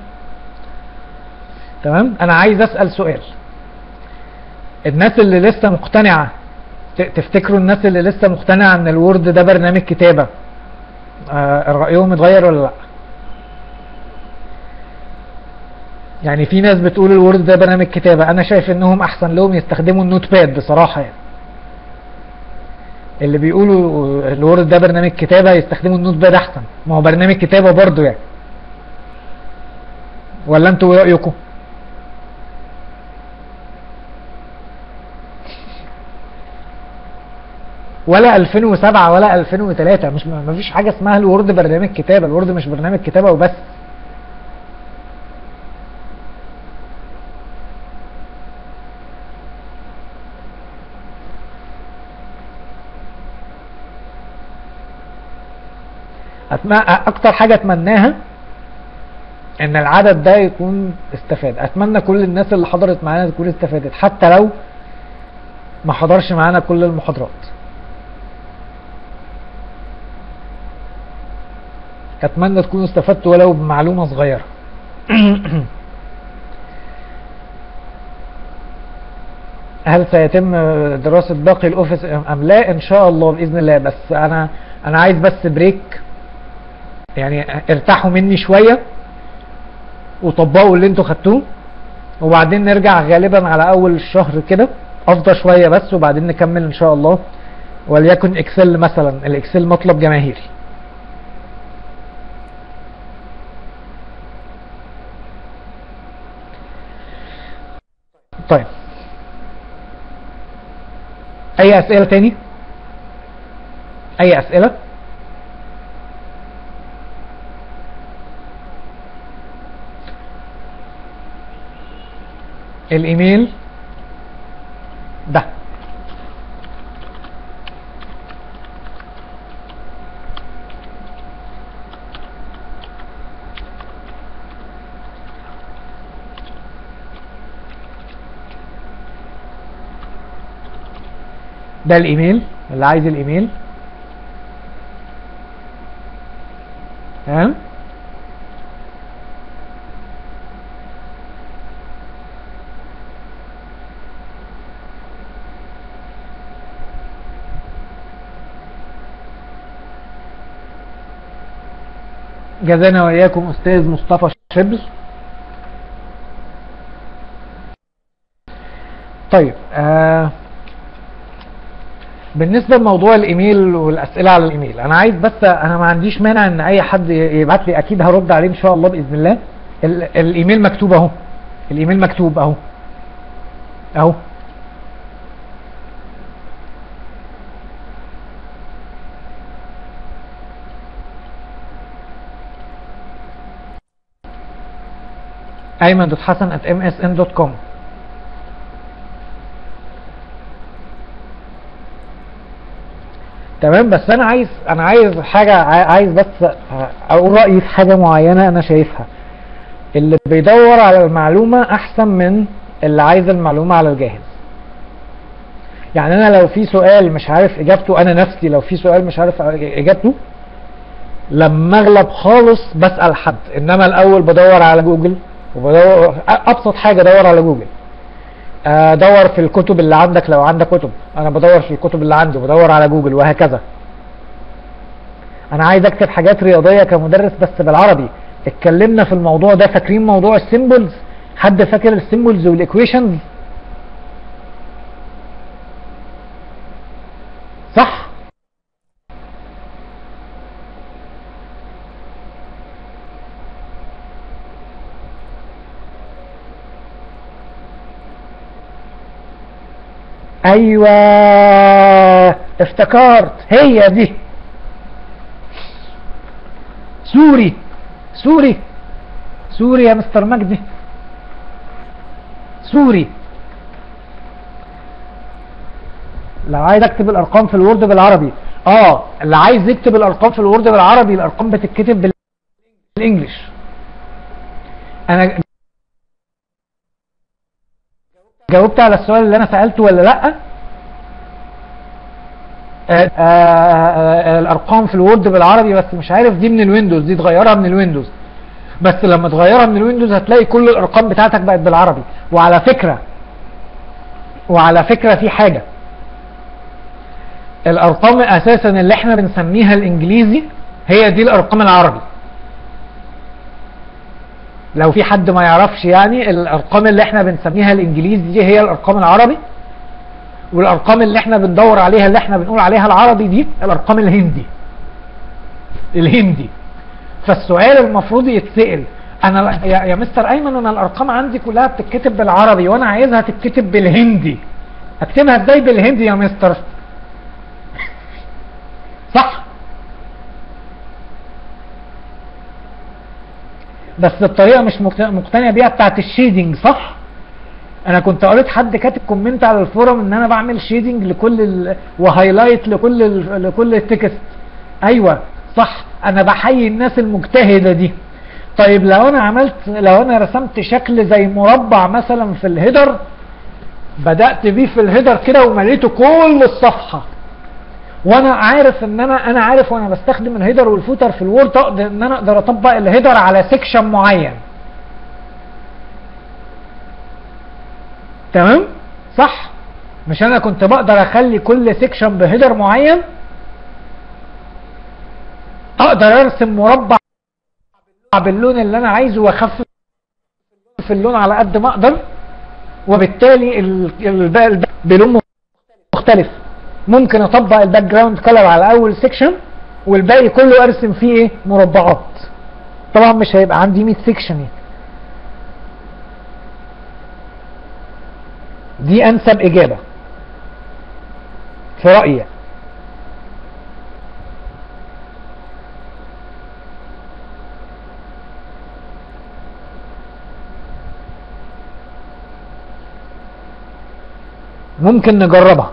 تمام انا عايز اسال سؤال الناس اللي لسه مقتنعه ت- تفتكروا الناس اللي لسه مقتنعه ان الوورد ده برنامج كتابه آه رايهم اتغير ولا لا يعني في ناس بتقول الوورد ده برنامج كتابه انا شايف انهم احسن لهم يستخدموا النوت باد بصراحه يعني اللي بيقولوا الوورد ده برنامج كتابة يستخدموا النوت باد احسن ما هو برنامج كتابة برضو يعني ولا انتوا ايه رأيكم ولا 2007 ولا 2003 مش ما فيش حاجة اسمها الوورد برنامج كتابة الوورد مش برنامج كتابة وبس أتم- اكتر حاجه اتمناها ان العدد ده يكون استفاد اتمنى كل الناس اللي حضرت معانا تكون استفادت حتى لو ما حضرش معانا كل المحاضرات اتمنى تكونوا استفدتوا ولو بمعلومه صغيره هل سيتم دراسة باقي الأوفيس أم لا؟ إن شاء الله بإذن الله بس أنا أنا عايز بس بريك يعني ارتاحوا مني شوية وطبقوا اللي انتوا خدتوه وبعدين نرجع غالبا على أول الشهر كده أفضى شوية بس وبعدين نكمل إن شاء الله وليكن إكسل مثلا الإكسل مطلب جماهيري طيب اي اسئله تاني اي اسئله الايميل ده ده الايميل اللي عايز الايميل تمام جزانا واياكم استاذ مصطفى شبل طيب آه بالنسبه لموضوع الايميل والاسئله على الايميل انا عايز بس انا ما عنديش مانع ان اي حد يبعت لي اكيد هرد عليه ان شاء الله باذن الله ال- الايميل مكتوب اهو الايميل مكتوب اهو اهو ايمن دوت حسن at msn.com تمام بس انا عايز انا عايز حاجه عاي- عايز بس اقول رايي في حاجه معينه انا شايفها اللي بيدور على المعلومه احسن من اللي عايز المعلومه على الجاهز يعني انا لو في سؤال مش عارف اجابته انا نفسي لو في سؤال مش عارف اجابته لما اغلب خالص بسال حد انما الاول بدور على جوجل وبدور ابسط حاجه ادور على جوجل ادور في الكتب اللي عندك لو عندك كتب انا بدور في الكتب اللي عندي وبدور على جوجل وهكذا انا عايز اكتب حاجات رياضيه كمدرس بس بالعربي اتكلمنا في الموضوع ده فاكرين موضوع السيمبلز حد فاكر السيمبلز والايكويشنز صح ايوه افتكرت هي دي سوري سوري سوري يا مستر مجدي سوري لو عايز اكتب الارقام في الوورد بالعربي اه اللي عايز يكتب الارقام في الوورد بالعربي الارقام بتتكتب بالانجلش انا جاوبت على السؤال اللي انا سالته ولا لا آه آه آه الارقام في الوورد بالعربي بس مش عارف دي من الويندوز دي تغيرها من الويندوز بس لما تغيرها من الويندوز هتلاقي كل الارقام بتاعتك بقت بالعربي وعلى فكره وعلى فكره في حاجه الارقام اساسا اللي احنا بنسميها الانجليزي هي دي الارقام العربي لو في حد ما يعرفش يعني الارقام اللي احنا بنسميها الانجليزي دي هي الارقام العربي والارقام اللي احنا بندور عليها اللي احنا بنقول عليها العربي دي الارقام الهندي الهندي فالسؤال المفروض يتسأل انا يا, يا مستر ايمن انا الارقام عندي كلها بتتكتب بالعربي وانا عايزها تتكتب بالهندي اكتبها ازاي بالهندي يا مستر صح بس الطريقه مش مقتنع بيها بتاعت الشيدنج صح انا كنت قريت حد كاتب كومنت على الفورم ان انا بعمل شيدنج لكل ال... وهايلايت لكل ال... لكل التكست ايوه صح انا بحيي الناس المجتهدة دي طيب لو انا عملت لو انا رسمت شكل زي مربع مثلا في الهيدر بدأت بيه في الهيدر كده ومليته كل الصفحة وانا عارف ان انا انا عارف وانا بستخدم الهيدر والفوتر في الوورد اقدر ان انا اقدر اطبق الهيدر على سيكشن معين تمام صح مش انا كنت بقدر اخلي كل سيكشن بهيدر معين اقدر ارسم مربع باللون اللي انا عايزه واخفف في اللون على قد ما اقدر وبالتالي الباقي بلون مختلف ممكن اطبق الباك جراوند كلر على اول سيكشن والباقي كله ارسم فيه ايه مربعات طبعا مش هيبقى عندي 100 سيكشن يعني دي انسب اجابه في رايي ممكن نجربها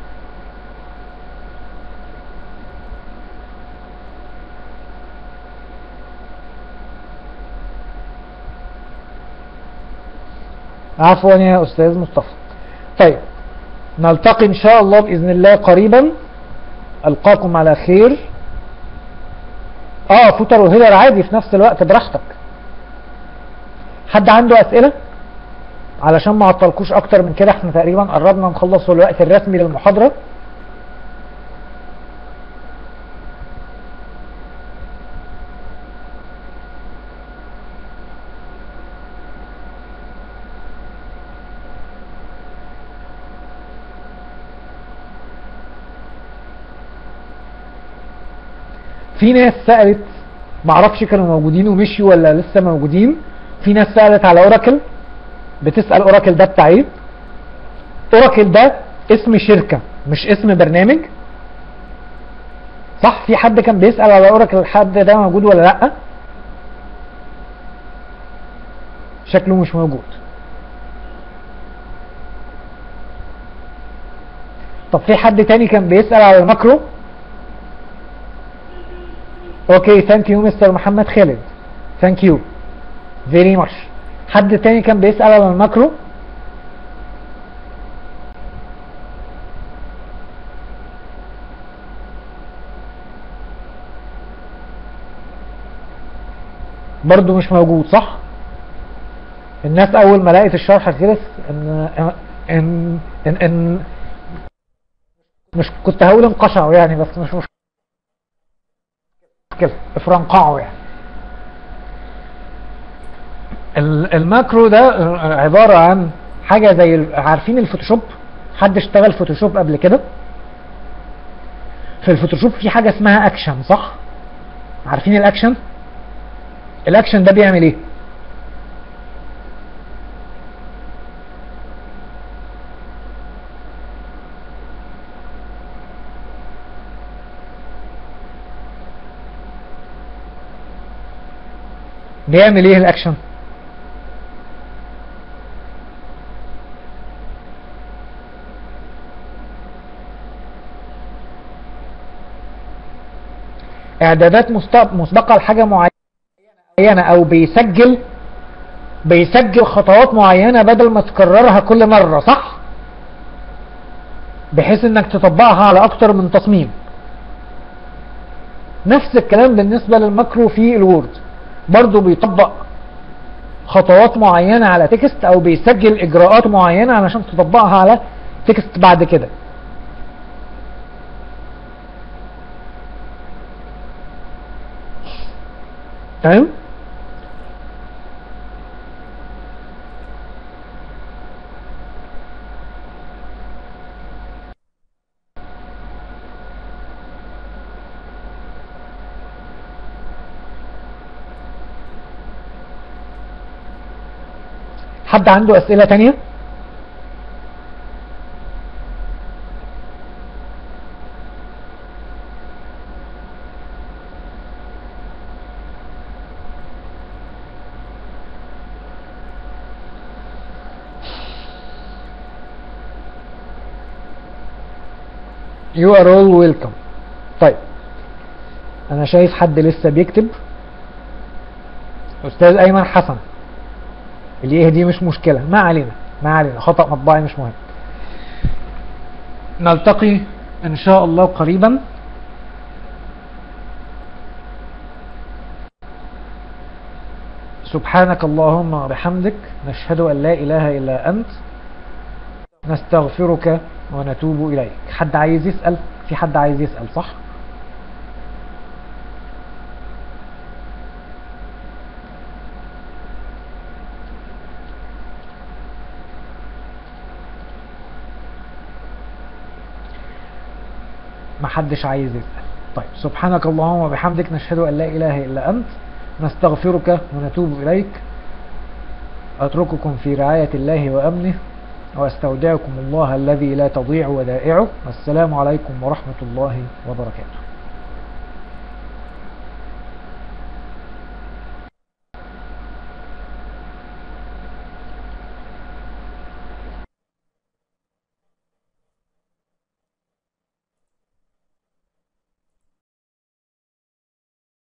عفوا يا استاذ مصطفى طيب نلتقي ان شاء الله باذن الله قريبا القاكم على خير اه فوتر وهيدر عادي في نفس الوقت براحتك حد عنده اسئله علشان ما اعطلكوش اكتر من كده احنا تقريبا قربنا نخلص الوقت الرسمي للمحاضره في ناس سألت معرفش كانوا موجودين ومشيوا ولا لسه موجودين في ناس سألت على اوراكل بتسأل اوراكل ده بتاع ايه اوراكل ده اسم شركة مش اسم برنامج صح في حد كان بيسأل على اوراكل الحد ده موجود ولا لا شكله مش موجود طب في حد تاني كان بيسأل على الماكرو اوكي ثانك يو مستر محمد خالد ثانك يو فيري ماتش حد تاني كان بيسأل على الماكرو برضو مش موجود صح الناس اول ما لقيت الشرح خلص ان ان ان, إن مش كنت هقول انقشعوا يعني بس مش مشكلة افرنقعوا يعني الماكرو ده عبارة عن حاجة زي عارفين الفوتوشوب حد اشتغل فوتوشوب قبل كده في الفوتوشوب في حاجة اسمها اكشن صح عارفين الاكشن الاكشن ده بيعمل ايه بيعمل ايه الاكشن اعدادات مسبقة لحاجة معينة او بيسجل بيسجل خطوات معينة بدل ما تكررها كل مرة صح بحيث انك تطبقها على اكتر من تصميم نفس الكلام بالنسبة للماكرو في الوورد برضو بيطبق خطوات معينة على تكست او بيسجل اجراءات معينة علشان تطبقها على تكست بعد كده تمام حد عنده اسئلة تانية You are all welcome طيب انا شايف حد لسه بيكتب استاذ ايمن حسن اليه دي مش مشكلة ما علينا ما علينا خطأ مطبعي مش مهم نلتقي ان شاء الله قريبا سبحانك اللهم وبحمدك نشهد ان لا اله الا انت نستغفرك ونتوب اليك حد عايز يسأل في حد عايز يسأل صح ما حدش عايز يسأل طيب سبحانك اللهم وبحمدك نشهد أن لا إله إلا أنت نستغفرك ونتوب إليك أترككم في رعاية الله وأمنه وأستودعكم الله الذي لا تضيع ودائعه والسلام عليكم ورحمة الله وبركاته